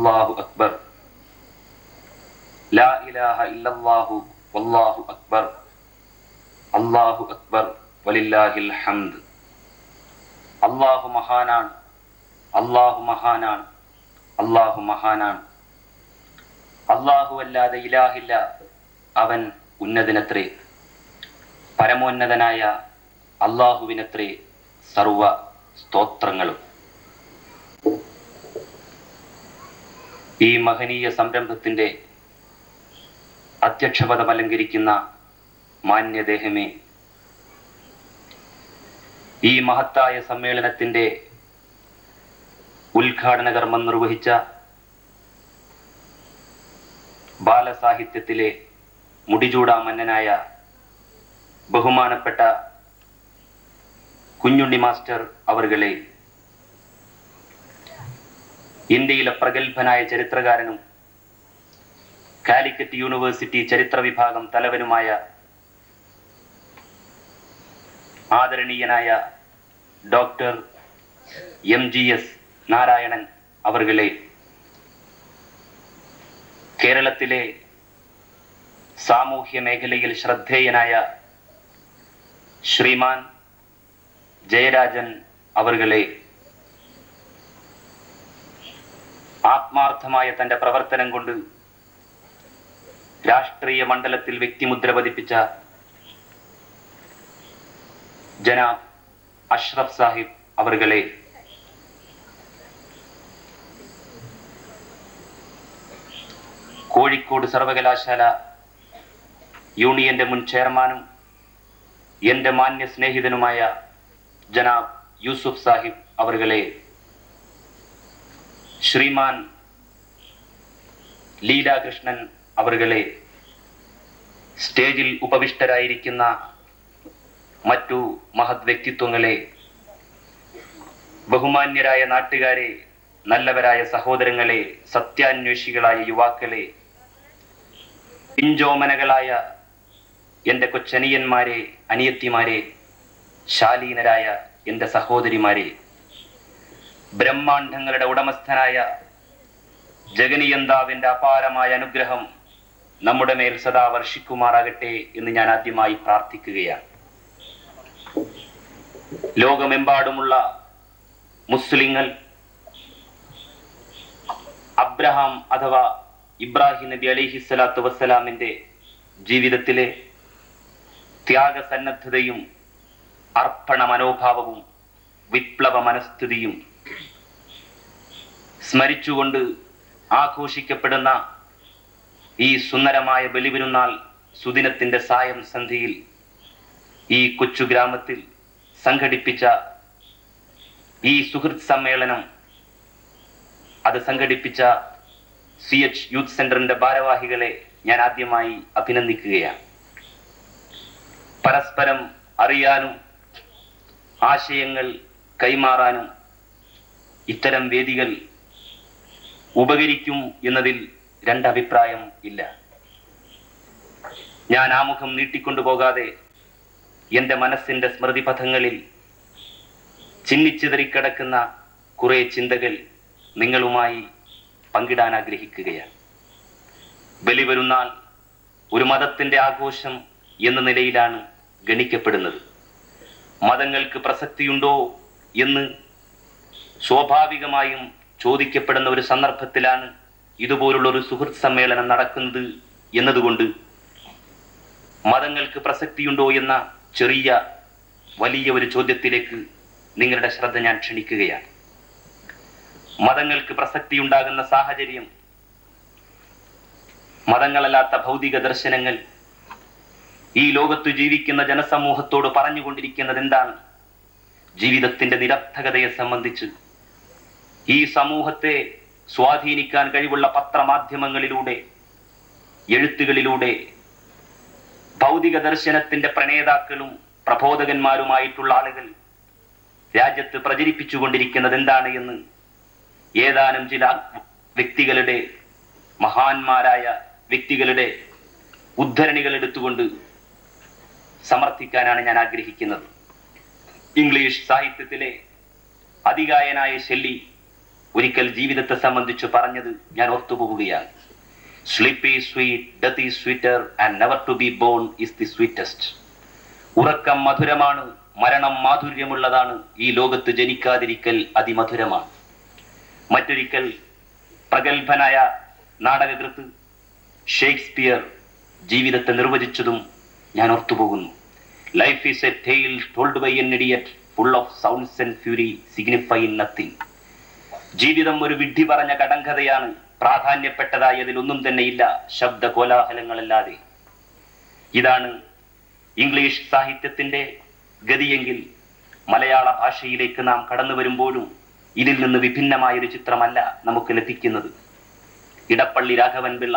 അല്ലാഹു അക്ബർ ലാ ഇലാഹ ഇല്ലല്ലാഹു വല്ലാഹു അക്ബർ അല്ലാഹു അക്ബർ വലില്ലാഹിൽ ഹംദ് അല്ലാഹു മഹാനാണ് അല്ലാഹു മഹാനാണ് അല്ലാഹു മഹാനാണ് അല്ലാഹു അല്ലാതെ ഇലാഹില്ല അവൻ ഉന്നതനത്രേ പരമോന്നതനായ അള്ളാഹുവിനത്രേ സർവ സ്തോത്രങ്ങളും ഈ മഹനീയ സംരംഭത്തിന്റെ അധ്യക്ഷപദം അലങ്കരിക്കുന്ന മാന്യദേഹമേ ഈ മഹത്തായ സമ്മേളനത്തിന്റെ ഉദ്ഘാടന കർമ്മം നിർവഹിച്ച ബാലസാഹിത്യത്തിലെ മുടിചൂടാ മന്നനായ ബഹുമാനപ്പെട്ട കുഞ്ഞുണ്ണി മാസ്റ്റർ അവർകളെ ഇന്ത്യയിലെ പ്രഗത്ഭനായ ചരിത്രകാരനും കാലിക്കറ്റ് യൂണിവേഴ്സിറ്റി ചരിത്ര വിഭാഗം തലവനുമായ ആദരണീയനായ doctor M G S Narayanan അവർകളെ കേരളത്തിലെ സാമൂഹ്യ മേഖലയിൽ ശ്രദ്ധേയനായ ശ്രീമാൻ ജയരാജൻ അവർകളെ ആത്മാർത്ഥമായ തന്റെ പ്രവർത്തനം കൊണ്ട് രാഷ്ട്രീയ മണ്ഡലത്തിൽ വ്യക്തിമുദ്ര പതിപ്പിച്ച ജനാബ് അഷ്റഫ് സാഹിബ് അവർകളെ കോഴിക്കോട് സർവകലാശാല യൂണിയന്റെ മുൻ ചെയർമാനും എന്റെ മാന്യ സ്നേഹിതനുമായ ജനാബ് യൂസുഫ് സാഹിബ് അവർകളെ ശ്രീമാൻ ലീലാകൃഷ്ണൻ അവർകളെ സ്റ്റേജിൽ ഉപവിഷ്ടരായിരിക്കുന്ന മറ്റു മഹത് വ്യക്തിത്വങ്ങളെ ബഹുമാന്യരായ നാട്ടുകാരെ നല്ലവരായ സഹോദരങ്ങളെ സത്യാന്വേഷികളായ യുവാക്കളെ പിഞ്ചോമനകളായ എന്റെ കൊച്ചനിയന്മാരെ അനിയത്തിമാരെ ശാലീനരായ എന്റെ സഹോദരിമാരെ ബ്രഹ്മാണ്ഡങ്ങളുടെ ഉടമസ്ഥനായ ജഗനിയന്താവിന്റെ അപാരമായ അനുഗ്രഹം നമ്മുടെ മേൽ സദാ വർഷിക്കുമാറാകട്ടെ എന്ന് ഞാൻ ആദ്യമായി പ്രാർത്ഥിക്കുകയാണ് ലോകമെമ്പാടുമുള്ള മുസ്ലിങ്ങൾ അബ്രഹാം അഥവാ ഇബ്രാഹിം നബി അലിഹി സ്വലാത്തു വസ്സലാമിന്റെ ജീവിതത്തിലെ ത്യാഗസന്നദ്ധതയും അർപ്പണ മനോഭാവവും വിപ്ലവ മനസ്ഥിതിയും സ്മരിച്ചുകൊണ്ട് ആഘോഷിക്കപ്പെടുന്ന ഈ സുന്ദരമായ ബലിപെരുന്നാൾ സുദിനത്തിന്റെ സായം സന്ധിയിൽ ഈ കൊച്ചു ഗ്രാമത്തിൽ സംഘടിപ്പിച്ച ഈ സുഹൃത്ത് സമ്മേളനം അത് സംഘടിപ്പിച്ച സി എച്ച് യൂത്ത് സെന്ററിന്റെ ഭാരവാഹികളെ ഞാൻ ആദ്യമായി അഭിനന്ദിക്കുകയാണ് പരസ്പരം അറിയാനും ആശയങ്ങൾ കൈമാറാനും ഇത്തരം വേദികൾ ഉപകരിക്കും എന്നതിൽ രണ്ടഭിപ്രായം ഇല്ല ഞാൻ ആമുഖം നീട്ടിക്കൊണ്ടുപോകാതെ എന്റെ മനസ്സിന്റെ സ്മൃതിപഥങ്ങളിൽ ചിന്നിച്ചിതറിക്കിടക്കുന്ന കുറെ ചിന്തകൾ നിങ്ങളുമായി പങ്കിടാൻ ആഗ്രഹിക്കുകയാണ് ബലിപെരുന്നാൾ ഒരു മതത്തിന്റെ ആഘോഷം എന്ന നിലയിലാണ് ഗണിക്കപ്പെടുന്നത് മതങ്ങൾക്ക് പ്രസക്തിയുണ്ടോ എന്ന് സ്വാഭാവികമായും ചോദിക്കപ്പെടുന്ന ഒരു സന്ദർഭത്തിലാണ് ഇതുപോലുള്ള ഒരു സുഹൃത്ത് സമ്മേളനം നടക്കുന്നത് എന്നതുകൊണ്ട് മതങ്ങൾക്ക് പ്രസക്തിയുണ്ടോ എന്ന ചെറിയ വലിയ ഒരു ചോദ്യത്തിലേക്ക് നിങ്ങളുടെ ശ്രദ്ധ ഞാൻ ക്ഷണിക്കുകയാണ് മതങ്ങൾക്ക് പ്രസക്തിയുണ്ടാകുന്ന സാഹചര്യം മതങ്ങളല്ലാത്ത ഭൗതിക ദർശനങ്ങൾ ഈ ലോകത്ത് ജീവിക്കുന്ന ജനസമൂഹത്തോട് പറഞ്ഞുകൊണ്ടിരിക്കുന്നത് എന്താണ് ജീവിതത്തിന്റെ നിരർത്ഥകതയെ സംബന്ധിച്ച് ഈ സമൂഹത്തെ സ്വാധീനിക്കാൻ കഴിവുള്ള പത്രമാധ്യമങ്ങളിലൂടെ എഴുത്തുകളിലൂടെ ഭൗതിക ദർശനത്തിന്റെ പ്രണേതാക്കളും പ്രബോധകന്മാരുമായിട്ടുള്ള ആളുകൾ രാജ്യത്ത് പ്രചരിപ്പിച്ചുകൊണ്ടിരിക്കുന്നത് എന്താണ് എന്ന് ഏതാനും ചില വ്യക്തികളുടെ മഹാന്മാരായ വ്യക്തികളുടെ ഉദ്ധരണികൾ എടുത്തുകൊണ്ട് സമർത്ഥിക്കാനാണ് ഞാൻ ആഗ്രഹിക്കുന്നത് ഇംഗ്ലീഷ് സാഹിത്യത്തിലെ അതികായനായ ഷെല്ലി ഒരിക്കൽ ജീവിതത്തെ സംബന്ധിച്ച് പറഞ്ഞത് ഞാൻ ഓർത്തുപോകുകയാണ് sleep is sweet death is sweeter and never to be born is the sweetest ഉറക്കം മധുരമാണ് മരണം മാധുര്യമുള്ളതാണ് ഈ ലോകത്ത് ജനിക്കാതിരിക്കൽ അതിമധുരമാണ് മറ്റൊരിക്കൽ പ്രഗത്ഭനായ നാടകകൃത്ത് ഷേക്സ്പിയർ ജീവിതത്തെ നിർവചിച്ചതും ഞാൻ ഓർത്തുപോകുന്നു life is a tale told by an idiot full of sounds and fury signify nothing ജീവിതം ഒരു വിഡ്ഢി പറഞ്ഞ കടങ്കഥയാണ് പ്രാധാന്യപ്പെട്ടതായി അതിലൊന്നും തന്നെയില്ല ശബ്ദ കോലാഹലങ്ങളല്ലാതെ ഇതാണ് ഇംഗ്ലീഷ് സാഹിത്യത്തിന്റെ ഗതിയെങ്കിൽ മലയാള ഭാഷയിലേക്ക് നാം കടന്നു വരുമ്പോഴും ഇതിൽ നിന്ന് വിഭിന്നമായ ഒരു ചിത്രമല്ല നമുക്ക് ലഭിക്കുന്നത് ഇടപ്പള്ളി രാഘവൻ പിള്ള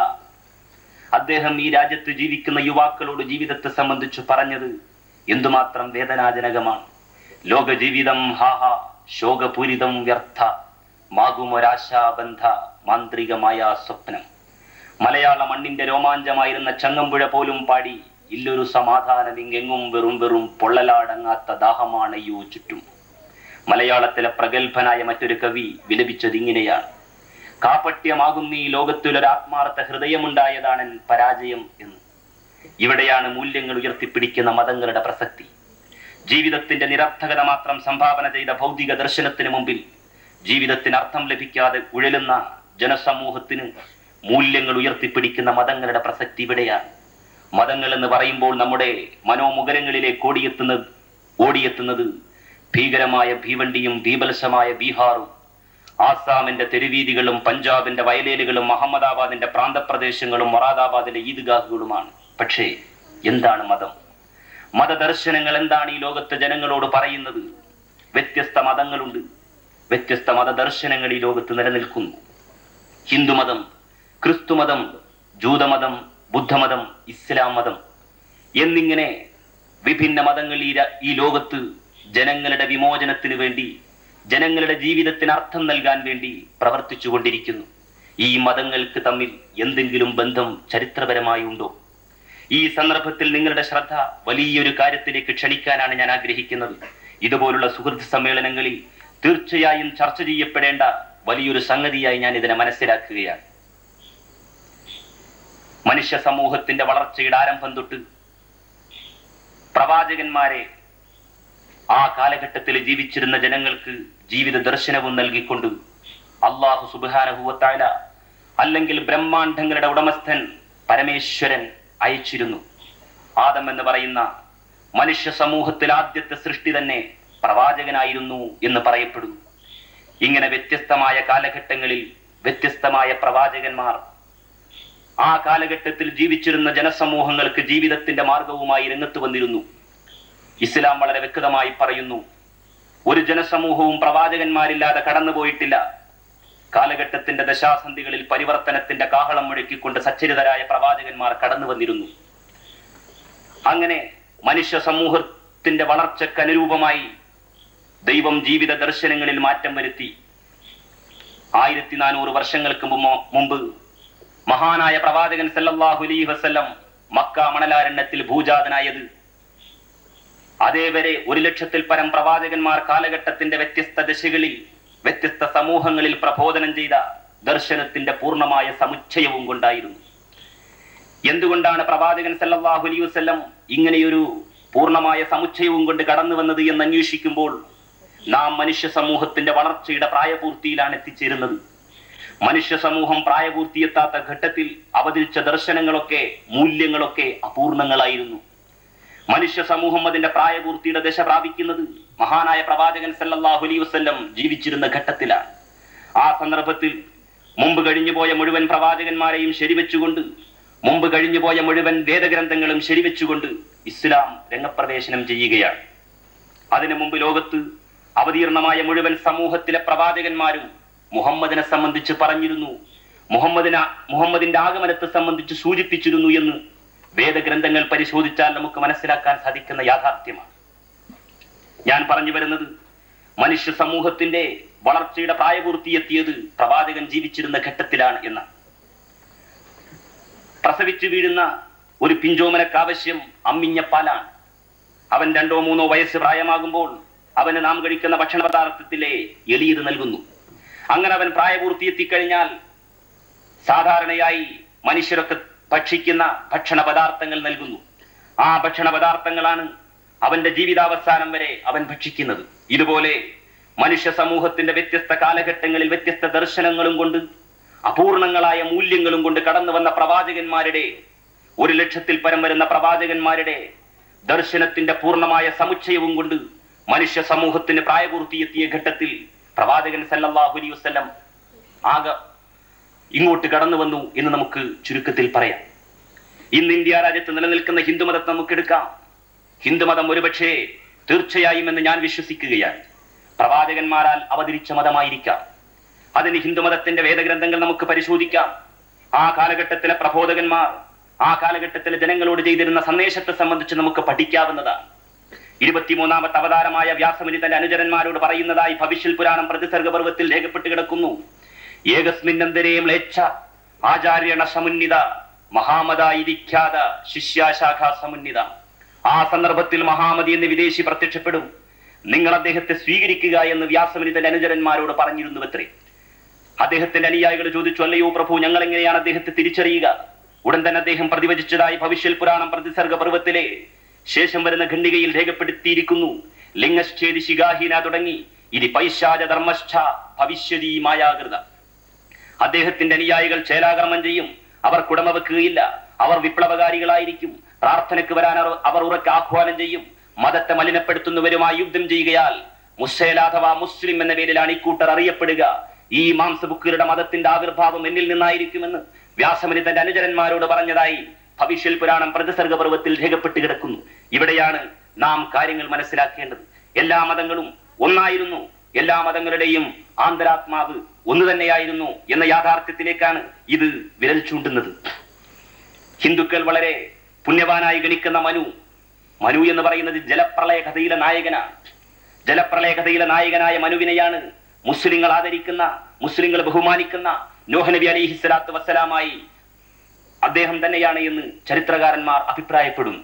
അദ്ദേഹം ഈ രാജ്യത്ത് ജീവിക്കുന്ന യുവാക്കളോട് ജീവിതത്തെ സംബന്ധിച്ച് പറഞ്ഞത് എന്തുമാത്രം വേദനാജനകമാണ് ലോക ജീവിതം ഹാഹ ശോകപൂരിതം വ്യർത്ഥ മാകുമൊരാശാബന്ധ മാന്ത്രികമായ സ്വപ്നം മലയാള മണ്ണിന്റെ രോമാഞ്ചമായിരുന്ന ചങ്ങമ്പുഴ പോലും പാടി ഇല്ലൊരു സമാധാനം ഇങ്ങെങ്ങും വെറും വെറും പൊള്ളലാടങ്ങാത്ത ദാഹമാണയ്യോ ചുറ്റും മലയാളത്തിലെ പ്രഗത്ഭനായ മറ്റൊരു കവി വിലപിച്ചത് ഇങ്ങനെയാണ് കാപട്യമാകുന്ന ഈ ലോകത്തിലൊരു ആത്മാർത്ഥ ഹൃദയമുണ്ടായതാണ് പരാജയം എന്ന് ഇവിടെയാണ് മൂല്യങ്ങൾ ഉയർത്തിപ്പിടിക്കുന്ന മതങ്ങളുടെ പ്രസക്തി ജീവിതത്തിന്റെ നിരർത്ഥകത മാത്രം സംഭാവന ചെയ്ത ഭൗതിക ദർശനത്തിന് മുമ്പിൽ ജീവിതത്തിന് അർത്ഥം ലഭിക്കാതെ ഉഴലുന്ന ജനസമൂഹത്തിന് മൂല്യങ്ങൾ ഉയർത്തിപ്പിടിക്കുന്ന മതങ്ങളുടെ പ്രസക്തി ഇവിടെയാണ് മതങ്ങൾ എന്ന് പറയുമ്പോൾ നമ്മുടെ മനോമുഖരങ്ങളിലേക്ക് ഓടിയെത്തുന്നത് ഓടിയെത്തുന്നത് ഭീകരമായ ഭീവണ്ടിയും ഭീബലസമായ ബീഹാറും ആസാമിന്റെ തെരുവീതികളും പഞ്ചാബിന്റെ വയലേലുകളും അഹമ്മദാബാദിന്റെ പ്രാന്തപ്രദേശങ്ങളും മൊറാദാബാദിലെ ഈദ്ഗാഹുകളുമാണ് പക്ഷേ എന്താണ് മതം മതദർശനങ്ങൾ എന്താണ് ഈ ലോകത്തെ ജനങ്ങളോട് പറയുന്നത് വ്യത്യസ്ത മതങ്ങളുണ്ട് വ്യത്യസ്ത മതദർശനങ്ങൾ ഈ ലോകത്ത് നിലനിൽക്കുന്നു ഹിന്ദുമതം ക്രിസ്തുമതം ജൂതമതം ബുദ്ധമതം ഇസ്ലാം മതം എന്നിങ്ങനെ വിഭിന്ന മതങ്ങൾ ഈ ര- ഈ ലോകത്ത് ജനങ്ങളുടെ വിമോചനത്തിന് വേണ്ടി ജനങ്ങളുടെ ജീവിതത്തിന് അർത്ഥം നൽകാൻ വേണ്ടി പ്രവർത്തിച്ചു കൊണ്ടിരിക്കുന്നു ഈ മതങ്ങൾക്ക് തമ്മിൽ എന്തെങ്കിലും ബന്ധം ചരിത്രപരമായി ഉണ്ടോ ഈ സന്ദർഭത്തിൽ നിങ്ങളുടെ ശ്രദ്ധ വലിയൊരു കാര്യത്തിലേക്ക് ക്ഷണിക്കാനാണ് ഞാൻ ആഗ്രഹിക്കുന്നത് ഇതുപോലുള്ള സുഹൃത്ത് സമ്മേളനങ്ങളിൽ തീർച്ചയായും ചർച്ച ചെയ്യപ്പെടേണ്ട വലിയൊരു സംഗതിയായി ഞാൻ ഇതിനെ മനസ്സിലാക്കുകയാണ് മനുഷ്യ സമൂഹത്തിന്റെ വളർച്ചയുടെ ആരംഭം തൊട്ട് പ്രവാചകന്മാരെ ആ കാലഘട്ടത്തിൽ ജീവിച്ചിരുന്ന ജനങ്ങൾക്ക് ജീവിത ദർശനവും നൽകിക്കൊണ്ട് അള്ളാഹു സുബാനഹുവത്തായ അല്ലെങ്കിൽ ബ്രഹ്മാണ്ഡങ്ങളുടെ ഉടമസ്ഥൻ പരമേശ്വരൻ അയച്ചിരുന്നു ആദം എന്ന് പറയുന്ന മനുഷ്യ സമൂഹത്തിൽ ആദ്യത്തെ സൃഷ്ടി തന്നെ പ്രവാചകനായിരുന്നു എന്ന് പറയപ്പെടുന്നു ഇങ്ങനെ വ്യത്യസ്തമായ കാലഘട്ടങ്ങളിൽ വ്യത്യസ്തമായ പ്രവാചകന്മാർ ആ കാലഘട്ടത്തിൽ ജീവിച്ചിരുന്ന ജനസമൂഹങ്ങൾക്ക് ജീവിതത്തിന്റെ മാർഗവുമായി രംഗത്ത് വന്നിരുന്നു ഇസ്ലാം വളരെ വ്യക്തമായി പറയുന്നു ഒരു ജനസമൂഹവും പ്രവാചകന്മാരില്ലാതെ കടന്നുപോയിട്ടില്ല കാലഘട്ടത്തിന്റെ ദശാസന്ധികളിൽ പരിവർത്തനത്തിന്റെ കാഹളം മുഴക്കിക്കൊണ്ട് സച്ചരിതരായ പ്രവാചകന്മാർ കടന്നു വന്നിരുന്നു അങ്ങനെ മനുഷ്യ സമൂഹത്തിന്റെ വളർച്ചയ്ക്ക് അനുരൂപമായി ദൈവം ജീവിത ദർശനങ്ങളിൽ മാറ്റം വരുത്തി ആയിരത്തി നാനൂറ് വർഷങ്ങൾക്ക് മുമ്പ് മുമ്പ് മഹാനായ പ്രവാചകൻ സല്ലല്ലാഹു അലൈഹി വസല്ലം മക്ക മണലാരണ്യത്തിൽ ഭൂജാതനായത് അതേവരെ ഒരു ലക്ഷത്തിൽ പരം പ്രവാചകന്മാർ കാലഘട്ടത്തിന്റെ വ്യത്യസ്ത ദശകളിൽ വ്യത്യസ്ത സമൂഹങ്ങളിൽ പ്രബോധനം ചെയ്ത ദർശനത്തിന്റെ പൂർണ്ണമായ സമുച്ചയവും കൊണ്ടായിരുന്നു എന്തുകൊണ്ടാണ് പ്രവാചകൻ സല്ലല്ലാഹു അലൈഹി വസല്ലം ഇങ്ങനെയൊരു പൂർണ്ണമായ സമുച്ചയവും കൊണ്ട് കടന്നു വന്നത് എന്ന് അന്വേഷിക്കുമ്പോൾ നാം മനുഷ്യ സമൂഹത്തിന്റെ വളർച്ചയുടെ പ്രായപൂർത്തിയിലാണ് എത്തിച്ചേരുന്നത് മനുഷ്യ സമൂഹം പ്രായപൂർത്തിയെത്താത്ത ഘട്ടത്തിൽ അവതരിച്ച ദർശനങ്ങളൊക്കെ മൂല്യങ്ങളൊക്കെ അപൂർണങ്ങളായിരുന്നു മനുഷ്യ സമൂഹം അതിന്റെ പ്രായപൂർത്തിയുടെ ദശ പ്രാപിക്കുന്നത് മഹാനായ പ്രവാചകൻ സല്ലല്ലാഹു അലൈഹി വസല്ലം ജീവിച്ചിരുന്ന ഘട്ടത്തിലാണ് ആ സന്ദർഭത്തിൽ മുമ്പ് കഴിഞ്ഞുപോയ മുഴുവൻ പ്രവാചകന്മാരെയും ശരിവെച്ചുകൊണ്ട് മുമ്പ് കഴിഞ്ഞുപോയ മുഴുവൻ വേദഗ്രന്ഥങ്ങളും ശരിവെച്ചുകൊണ്ട് ഇസ്ലാം രംഗപ്രവേശനം ചെയ്യുകയാണ് അതിനു മുമ്പ് ലോകത്ത് അവതീർണമായ മുഴുവൻ സമൂഹത്തിലെ പ്രവാചകന്മാരും മുഹമ്മദിനെ സംബന്ധിച്ച് പറഞ്ഞിരുന്നു മുഹമ്മദിന മുഹമ്മദിന്റെ ആഗമനത്തെ സംബന്ധിച്ച് സൂചിപ്പിച്ചിരുന്നു എന്ന് വേദഗ്രന്ഥങ്ങൾ പരിശോധിച്ചാൽ നമുക്ക് മനസ്സിലാക്കാൻ സാധിക്കുന്ന യാഥാർത്ഥ്യമാണ് ഞാൻ പറഞ്ഞു വരുന്നത് മനുഷ്യ സമൂഹത്തിന്റെ വളർച്ചയുടെ പ്രായപൂർത്തിയെത്തിയത് പ്രവാചകൻ ജീവിച്ചിരുന്ന ഘട്ടത്തിലാണ് എന്നാണ് പ്രസവിച്ചു വീഴുന്ന ഒരു പിഞ്ചോമനക്കാവശ്യം അമ്മിഞ്ഞ പാലാണ് അവൻ രണ്ടോ മൂന്നോ വയസ്സ് പ്രായമാകുമ്പോൾ അവന് നാം കഴിക്കുന്ന ഭക്ഷണ പദാർത്ഥത്തിലെ എളിയത് നൽകുന്നു അങ്ങനെ അവൻ പ്രായപൂർത്തി എത്തിക്കഴിഞ്ഞാൽ സാധാരണയായി മനുഷ്യരൊക്കെ ഭക്ഷിക്കുന്ന ഭക്ഷണ പദാർത്ഥങ്ങൾ നൽകുന്നു ആ ഭക്ഷണ പദാർത്ഥങ്ങളാണ് അവന്റെ ജീവിതാവസാനം വരെ അവൻ ഭക്ഷിക്കുന്നത് ഇതുപോലെ മനുഷ്യ സമൂഹത്തിന്റെ വ്യത്യസ്ത കാലഘട്ടങ്ങളിൽ വ്യത്യസ്ത ദർശനങ്ങളും കൊണ്ട് അപൂർണങ്ങളായ മൂല്യങ്ങളും കൊണ്ട് കടന്നു വന്ന പ്രവാചകന്മാരുടെ ഒരു ലക്ഷത്തിൽ പരം വരുന്ന പ്രവാചകന്മാരുടെ ദർശനത്തിന്റെ പൂർണ്ണമായ സമുച്ചയവും കൊണ്ട് മനുഷ്യ സമൂഹത്തിന് പ്രായപൂർത്തിയെത്തിയ ഘട്ടത്തിൽ പ്രവാചകൻ സല്ലല്ലാഹു അലൈഹി വസല്ലം ആകെ ഇങ്ങോട്ട് കടന്നു വന്നു എന്ന് നമുക്ക് ചുരുക്കത്തിൽ പറയാം ഇന്ന് ഇന്ത്യ രാജ്യത്ത് നിലനിൽക്കുന്ന ഹിന്ദുമതത്തെ നമുക്കെടുക്കാം ഹിന്ദുമതം ഒരുപക്ഷേ തീർച്ചയായും എന്ന് ഞാൻ വിശ്വസിക്കുകയാണ് പ്രവാചകന്മാരാൽ അവതരിച്ച മതമായിരിക്കാം അതിന് ഹിന്ദുമതത്തിന്റെ വേദഗ്രന്ഥങ്ങൾ നമുക്ക് പരിശോധിക്കാം ആ കാലഘട്ടത്തിലെ പ്രബോധകന്മാർ ആ കാലഘട്ടത്തിലെ ജനങ്ങളോട് ചെയ്തിരുന്ന സന്ദേശത്തെ സംബന്ധിച്ച് നമുക്ക് പഠിക്കാവുന്നതാണ് ഇരുപത്തിമൂന്നാമത്തെ അവതാരമായ വ്യാസമുനി തന്റെ അനുചരന്മാരോട് പറയുന്നതായി ഭവിഷ്യൽ പുരാണം പ്രതിസർഗ പർവ്വത്തിൽ രേഖപ്പെട്ട് കിടക്കുന്നു ഏകസ്മിന്നന്തരേ മ്ലേച്ഛ ആചാര്യണ സമുന്നിത മഹാമതായി വിഖ്യാത ശിഷ്യാശാഖ സമുന്നിത ആ സന്ദർഭത്തിൽ മഹാമതി എന്ന് വിദേശി പ്രത്യക്ഷപ്പെടും നിങ്ങൾ അദ്ദേഹത്തെ സ്വീകരിക്കുക എന്ന് വ്യാസമുനി തന്റെ അനുചരന്മാരോട് പറഞ്ഞിരുന്നുവത്രേ അദ്ദേഹത്തിന്റെ അനുയായികൾ ചോദിച്ചു അല്ലയോ പ്രഭു ഞങ്ങൾ എങ്ങനെയാണ് അദ്ദേഹത്തെ തിരിച്ചറിയുക ഉടൻ തന്നെ അദ്ദേഹം പ്രതിവചിച്ചതായി ഭവിഷ്യൽ പുരാണം പ്രതിസർഗ പർവ്വത്തിലെ ശേഷം വരുന്ന ഖണ്ഡികയിൽ രേഖപ്പെടുത്തിയിരിക്കുന്നു ലിംഗശ്ചേതി ശിഖാഹീന തുടങ്ങി ഇനി പൈശാച ധർമ്മശ്ച ഭവിഷ്യതി മായാകൃത അദ്ദേഹത്തിന്റെ അനുയായികൾ ചേലാകർമ്മം ചെയ്യും അവർ കുടമ വെക്കുകയില്ല അവർ വിപ്ലവകാരികളായിരിക്കും പ്രാർത്ഥനയ്ക്ക് വരാൻ അവർ- അവർ ഉറക്കെ ആഹ്വാനം ചെയ്യും മതത്തെ മലിനപ്പെടുത്തുന്നവരുമായി യുദ്ധം ചെയ്യുകയാൽ മുസ്സേല അഥവാ മുസ്ലിം എന്ന പേരിലാണ് ഇക്കൂട്ടർ അറിയപ്പെടുക ഈ മാംസബുക്കുകളുടെ മതത്തിന്റെ ആവിർഭാവം എന്നിൽ നിന്നായിരിക്കുമെന്ന് വ്യാസമുനി തന്റെ അനുചരന്മാരോട് പറഞ്ഞതായി ഭവിഷ്യൽ പുരാണം പ്രതിസർഗ പർവ്വത്തിൽ രേഖപ്പെട്ട് കിടക്കുന്നു ഇവിടെയാണ് നാം കാര്യങ്ങൾ മനസ്സിലാക്കേണ്ടത് എല്ലാ മതങ്ങളും ഒന്നായിരുന്നു എല്ലാ മതങ്ങളുടെയും ആന്തരാത്മാവ് ഒന്ന് തന്നെയായിരുന്നു എന്ന യാഥാർത്ഥ്യത്തിലേക്കാണ് ഇത് വിരൽ ചൂണ്ടുന്നത് ഹിന്ദുക്കൾ വളരെ പുണ്യവാനായി ഗണിക്കുന്ന മനു മനു എന്ന് പറയുന്നത് ജലപ്രളയ കഥയിലെ നായകനാണ് ജലപ്രളയ കഥയിലെ നായകനായ മനുവിനെയാണ് മുസ്ലിങ്ങൾ ആദരിക്കുന്ന മുസ്ലിങ്ങൾ ബഹുമാനിക്കുന്ന നോഹ നബി അലിഹി സ്വലാത്തു വസ്സലാമായി അദ്ദേഹം തന്നെയാണ് എന്ന് ചരിത്രകാരന്മാർ അഭിപ്രായപ്പെടുന്നു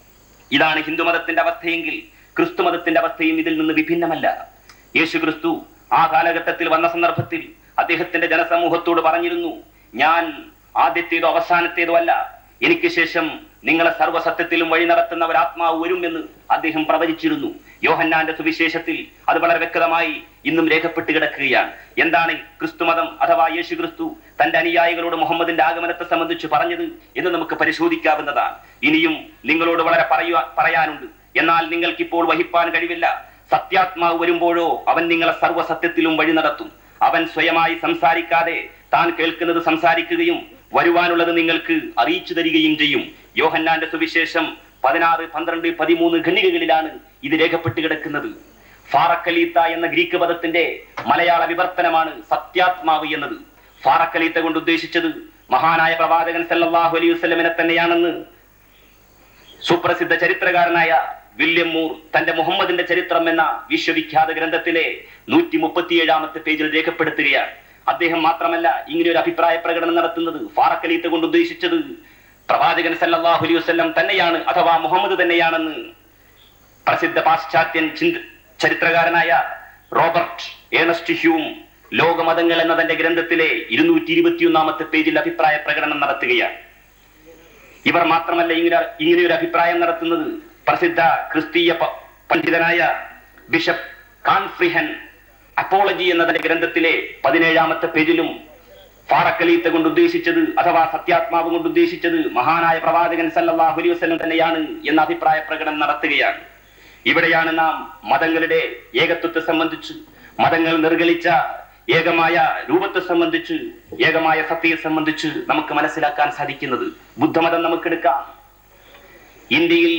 ഇതാണ് ഹിന്ദുമതത്തിന്റെ അവസ്ഥയെങ്കിൽ ക്രിസ്തു മതത്തിന്റെ അവസ്ഥയും ഇതിൽ നിന്ന് വിഭിന്നമല്ല യേശു ക്രിസ്തു ആ കാലഘട്ടത്തിൽ വന്ന സന്ദർഭത്തിൽ അദ്ദേഹത്തിന്റെ ജനസമൂഹത്തോട് പറഞ്ഞിരുന്നു ഞാൻ ആദ്യത്തേതോ അവസാനത്തേതോ അല്ല എനിക്ക് ശേഷം നിങ്ങളെ സർവ്വസത്യത്തിലും വഴി നടത്തുന്ന ഒരു ആത്മാവ് വരുമെന്ന് അദ്ദേഹം പ്രവചിച്ചിരുന്നു യോഹന്നാന്റെ സുവിശേഷത്തിൽ അത് വളരെ വ്യക്തമായി ഇന്നും രേഖപ്പെട്ട് കിടക്കുകയാണ് എന്താണ് ക്രിസ്തുമതം അഥവാ യേശു ക്രിസ്തു തന്റെ അനുയായികളോട് മുഹമ്മദിന്റെ ആഗമനത്തെ സംബന്ധിച്ച് പറഞ്ഞത് എന്ന് നമുക്ക് പരിശോധിക്കാവുന്നതാണ് ഇനിയും നിങ്ങളോട് വളരെ പറയുക പറയാനുണ്ട് എന്നാൽ നിങ്ങൾക്കിപ്പോൾ വഹിപ്പാൻ കഴിവില്ല സത്യാത്മാവ് വരുമ്പോഴോ അവൻ നിങ്ങളെ സർവ്വസത്യത്തിലും വഴി നടത്തും അവൻ സ്വയമായി സംസാരിക്കാതെ താൻ കേൾക്കുന്നത് സംസാരിക്കുകയും വരുവാനുള്ളത് നിങ്ങൾക്ക് അറിയിച്ചു തരികയും ചെയ്യും യോഹന്നാന്റെ സുവിശേഷം പതിനാറ് പന്ത്രണ്ട് പതിമൂന്ന് ഖണ്ഡികകളിലാണ് ഇത് രേഖപ്പെട്ട് കിടക്കുന്നത് ഫാറക്കലീത്ത എന്ന ഗ്രീക്ക് പദത്തിന്റെ മലയാള വിവർത്തനമാണ് സത്യാത്മാവ് എന്നത് ഫാറക്കലീത്ത കൊണ്ട് ഉദ്ദേശിച്ചത് മഹാനായ പ്രവാചകൻ സല്ലല്ലാഹു അലൈഹി വസല്ലമിനെ തന്നെയാണെന്ന് സുപ്രസിദ്ധ ചരിത്രകാരനായ വില്യം മൂർ തന്റെ മുഹമ്മദിന്റെ ചരിത്രം എന്ന വിശ്വവിഖ്യാത ഗ്രന്ഥത്തിലെ നൂറ്റി മുപ്പത്തിയേഴാമത്തെ പേജിൽ രേഖപ്പെടുത്തുകയാണ് അദ്ദേഹം മാത്രമല്ല ഇങ്ങനെ ഒരു അഭിപ്രായ പ്രകടനം നടത്തുന്നത് ഫാറക്കലീത്ത കൊണ്ട് ഉദ്ദേശിച്ചത് പ്രവാചകൻ സല്ലല്ലാഹു അലൈഹി വസല്ലം തന്നെയാണ് അഥവാ മുഹമ്മദ് തന്നെയാണെന്ന് പ്രസിദ്ധ പാശ്ചാത്യൻ ചിന്ത ചരിത്രകാരനായ റോബർട്ട് ഏണസ്റ്റ് ഹ്യൂം ലോകമതങ്ങൾ എന്ന തന്റെ ഗ്രന്ഥത്തിലെ ഇരുന്നൂറ്റി ഇരുപത്തിയൊന്നാമത്തെ പേജിൽ അഭിപ്രായ പ്രകടനം നടത്തുകയാണ് ഇവർ മാത്രമല്ല ഇങ്ങനെ ഇങ്ങനെ ഒരു അഭിപ്രായം നടത്തുന്നത് പ്രസിദ്ധ ക്രിസ്തീയ പ- പണ്ഡിതനായ ബിഷപ്പ് കാൻഫ്രിഹൻ അപ്പോളജി എന്ന തന്റെ ഗ്രന്ഥത്തിലെ പതിനേഴാമത്തെ പേജിലും ഫാറക്കലീത്ത കൊണ്ട് ഉദ്ദേശിച്ചത് അഥവാ സത്യാത്മാവ് കൊണ്ട് ഉദ്ദേശിച്ചത് മഹാനായ പ്രവാചകൻ സല്ലല്ലാഹു അലൈഹി വസല്ലം തന്നെയാണ് എന്ന അഭിപ്രായ പ്രകടനം നടത്തുകയാണ് ഇവിടെയാണ് നാം മതങ്ങളുടെ ഏകത്വത്തെ സംബന്ധിച്ച് മതങ്ങൾ നിർഗളിച്ച ഏകമായ രൂപത്തെ സംബന്ധിച്ച് ഏകമായ സത്യത്തെ സംബന്ധിച്ച് നമുക്ക് മനസ്സിലാക്കാൻ സാധിക്കുന്നത് ബുദ്ധമതം നമുക്കെടുക്കാം ഇന്ത്യയിൽ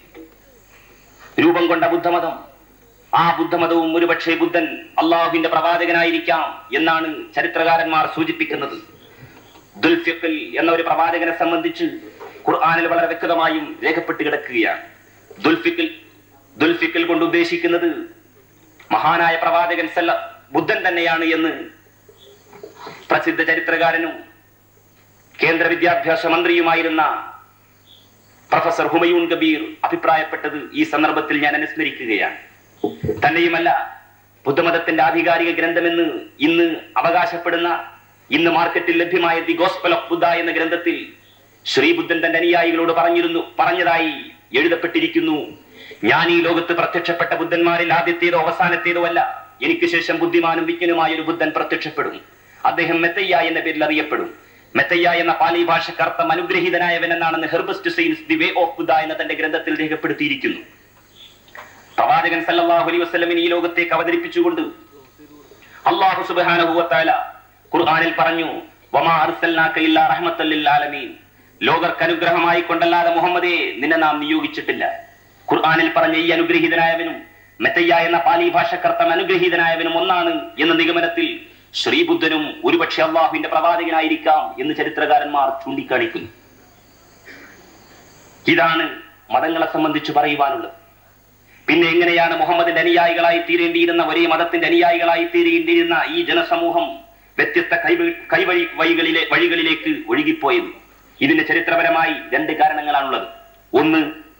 രൂപം കൊണ്ട ബുദ്ധമതം ആ ബുദ്ധമതവും ഒരുപക്ഷെ ബുദ്ധൻ അള്ളാഹുവിന്റെ പ്രവാചകനായിരിക്കാം എന്നാണ് ചരിത്രകാരന്മാർ സൂചിപ്പിക്കുന്നത് ദുൽഫിഖിൽ എന്ന ഒരു പ്രവാചകനെ സംബന്ധിച്ച് ഖുർആനിൽ വളരെ വ്യക്തമായും രേഖപ്പെട്ട് കിടക്കുകയാണ് ദുൽഫിഖിൽ ദുൽഫിഖിൽ കൊണ്ട് ഉദ്ദേശിക്കുന്നത് മഹാനായ പ്രവാചകൻ സല്ല ബുദ്ധൻ തന്നെയാണ് എന്ന് പ്രസിദ്ധ ചരിത്രകാരനും കേന്ദ്ര വിദ്യാഭ്യാസ മന്ത്രിയുമായിരുന്ന പ്രൊഫസർ ഹുമയൂൺ കബീർ അഭിപ്രായപ്പെട്ടത് ഈ സന്ദർഭത്തിൽ ഞാൻ അനുസ്മരിക്കുകയാണ് തന്നെയുമല്ല ബുദ്ധമതത്തിന്റെ ആധികാരിക ഗ്രന്ഥമെന്ന് ഇന്ന് അവകാശപ്പെടുന്ന ഇന്ന് മാർക്കറ്റിൽ ലഭ്യമായ ദി ഗോസ്പൽ ഓഫ് ബുദ്ധ എന്ന ഗ്രന്ഥത്തിൽ ശ്രീബുദ്ധൻ തന്റെ അനുയായികളോട് പറഞ്ഞിരുന്നു പറഞ്ഞതായി എഴുതപ്പെട്ടിരിക്കുന്നു ഞാൻ ഈ ലോകത്ത് പ്രത്യക്ഷപ്പെട്ട ബുദ്ധന്മാരിൽ ആദ്യത്തേതോ അവസാനത്തേതോ അല്ല എനിക്ക് ശേഷം ബുദ്ധിമാനും വിജ്ഞനുമായ ഒരു ബുദ്ധൻ പ്രത്യക്ഷപ്പെടും അദ്ദേഹം മെത്തയ്യ എന്ന പേരിൽ അറിയപ്പെടും മെത്തയ്യ എന്ന പാലി ഭാഷക്കർത്ഥം അനുഗ്രഹീതനായവൻ എന്നാണെന്ന് ഹെർബസ്റ്റ് സെയിൻസ് ദി വേ ഓഫ് ബുദ്ധ എന്ന തന്റെ ഗ്രന്ഥത്തിൽ രേഖപ്പെടുത്തിയിരിക്കുന്നു പ്രവാചകൻ സല്ലല്ലാഹു അലൈഹി വസല്ലമിനെ ഈ ലോകത്തേക്ക് അവതരിപ്പിച്ചുകൊണ്ട് അല്ലാഹു സുബ്ഹാനഹു വ തആല ഖുർആനിൽ പറഞ്ഞു വമാ അർസൽനാക ഇല്ലാ റഹ്മത്തൽ ലിൽ ആലമീൻ ലോകർക്ക് അനുഗ്രഹമായി കൊണ്ടല്ലാതെ മുഹമ്മദേ നിന്നെ നാം നിയോഗിച്ചിട്ടില്ല ഖുർആനിൽ പറഞ്ഞ ഈ അനുഗ്രഹീതനായവനും മെത്തയ്യ എന്ന പാലി ഭാഷക്കർത്ഥം അനുഗ്രഹീതനായവനും ഒന്നാണ് എന്ന നിഗമനത്തിൽ ശ്രീബുദ്ധനും ഒരുപക്ഷെ അള്ളാഹുവിന്റെ പ്രവാചകനായിരിക്കാം എന്ന് ചരിത്രകാരന്മാർ ചൂണ്ടിക്കാണിക്കുന്നു ഇതാണ് മതങ്ങളെ സംബന്ധിച്ച് പറയുവാനുള്ളത് പിന്നെ എങ്ങനെയാണ് മുഹമ്മദിന്റെ അനുയായികളായി തീരേണ്ടിയിരുന്ന ഒരേ മതത്തിന്റെ അനുയായികളായി തീരേണ്ടിയിരുന്ന ഈ ജനസമൂഹം വ്യത്യസ്ത കൈവഴി കൈവഴി വഴികളിലെ വഴികളിലേക്ക് ഒഴുകിപ്പോയത് ഇതിന് ചരിത്രപരമായി രണ്ട് കാരണങ്ങളാണുള്ളത് ഒന്ന്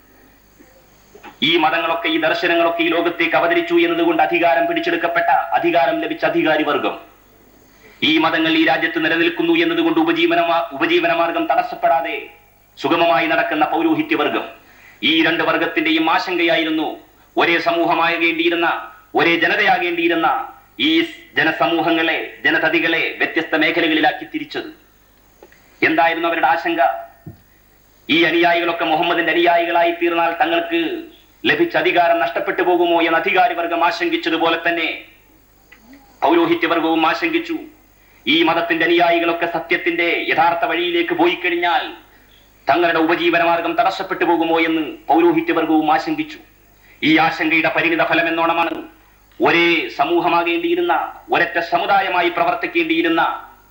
ഈ മതങ്ങളൊക്കെ ഈ ദർശനങ്ങളൊക്കെ ഈ ലോകത്തേക്ക് അവതരിച്ചു എന്നതുകൊണ്ട് അധികാരം പിടിച്ചെടുക്കപ്പെട്ട അധികാരം ലഭിച്ച അധികാരി വർഗം ഈ മതങ്ങൾ ഈ രാജ്യത്ത് നിലനിൽക്കുന്നു എന്നതുകൊണ്ട് ഉപജീവന ഉപജീവന മാർഗം തടസ്സപ്പെടാതെ സുഗമമായി നടക്കുന്ന പൗരോഹിത്യ വർഗം ഈ രണ്ട് വർഗത്തിന്റെയും ആശങ്കയായിരുന്നു ഒരേ സമൂഹമാകേണ്ടിയിരുന്ന ഒരേ ജനതയാകേണ്ടിയിരുന്ന ഈ ജനസമൂഹങ്ങളെ ജനതതികളെ വ്യത്യസ്ത മേഖലകളിലാക്കി തിരിച്ചത് എന്തായിരുന്നു അവരുടെ ആശങ്ക ഈ അനുയായികളൊക്കെ മുഹമ്മദിന്റെ അനുയായികളായി തീർന്നാൽ തങ്ങൾക്ക് ലഭിച്ച അധികാരം നഷ്ടപ്പെട്ടു പോകുമോ എന്ന് അധികാരി വർഗം ആശങ്കിച്ചതുപോലെ തന്നെ പൗരോഹിത്യ വർഗവും ആശങ്കിച്ചു ഈ മതത്തിന്റെ അനുയായികളൊക്കെ സത്യത്തിന്റെ യഥാർത്ഥ വഴിയിലേക്ക് പോയി കഴിഞ്ഞാൽ തങ്ങളുടെ ഉപജീവന മാർഗം തടസ്സപ്പെട്ടു പോകുമോ എന്ന് പൗരോഹിത്യ വർഗവും ആശങ്കിച്ചു ഈ ആശങ്കയുടെ പരിണിത ഫലം എന്നോണമാണ് ഒരേ സമൂഹമാകേണ്ടിയിരുന്ന ഒരൊറ്റ സമുദായമായി പ്രവർത്തിക്കേണ്ടിയിരുന്ന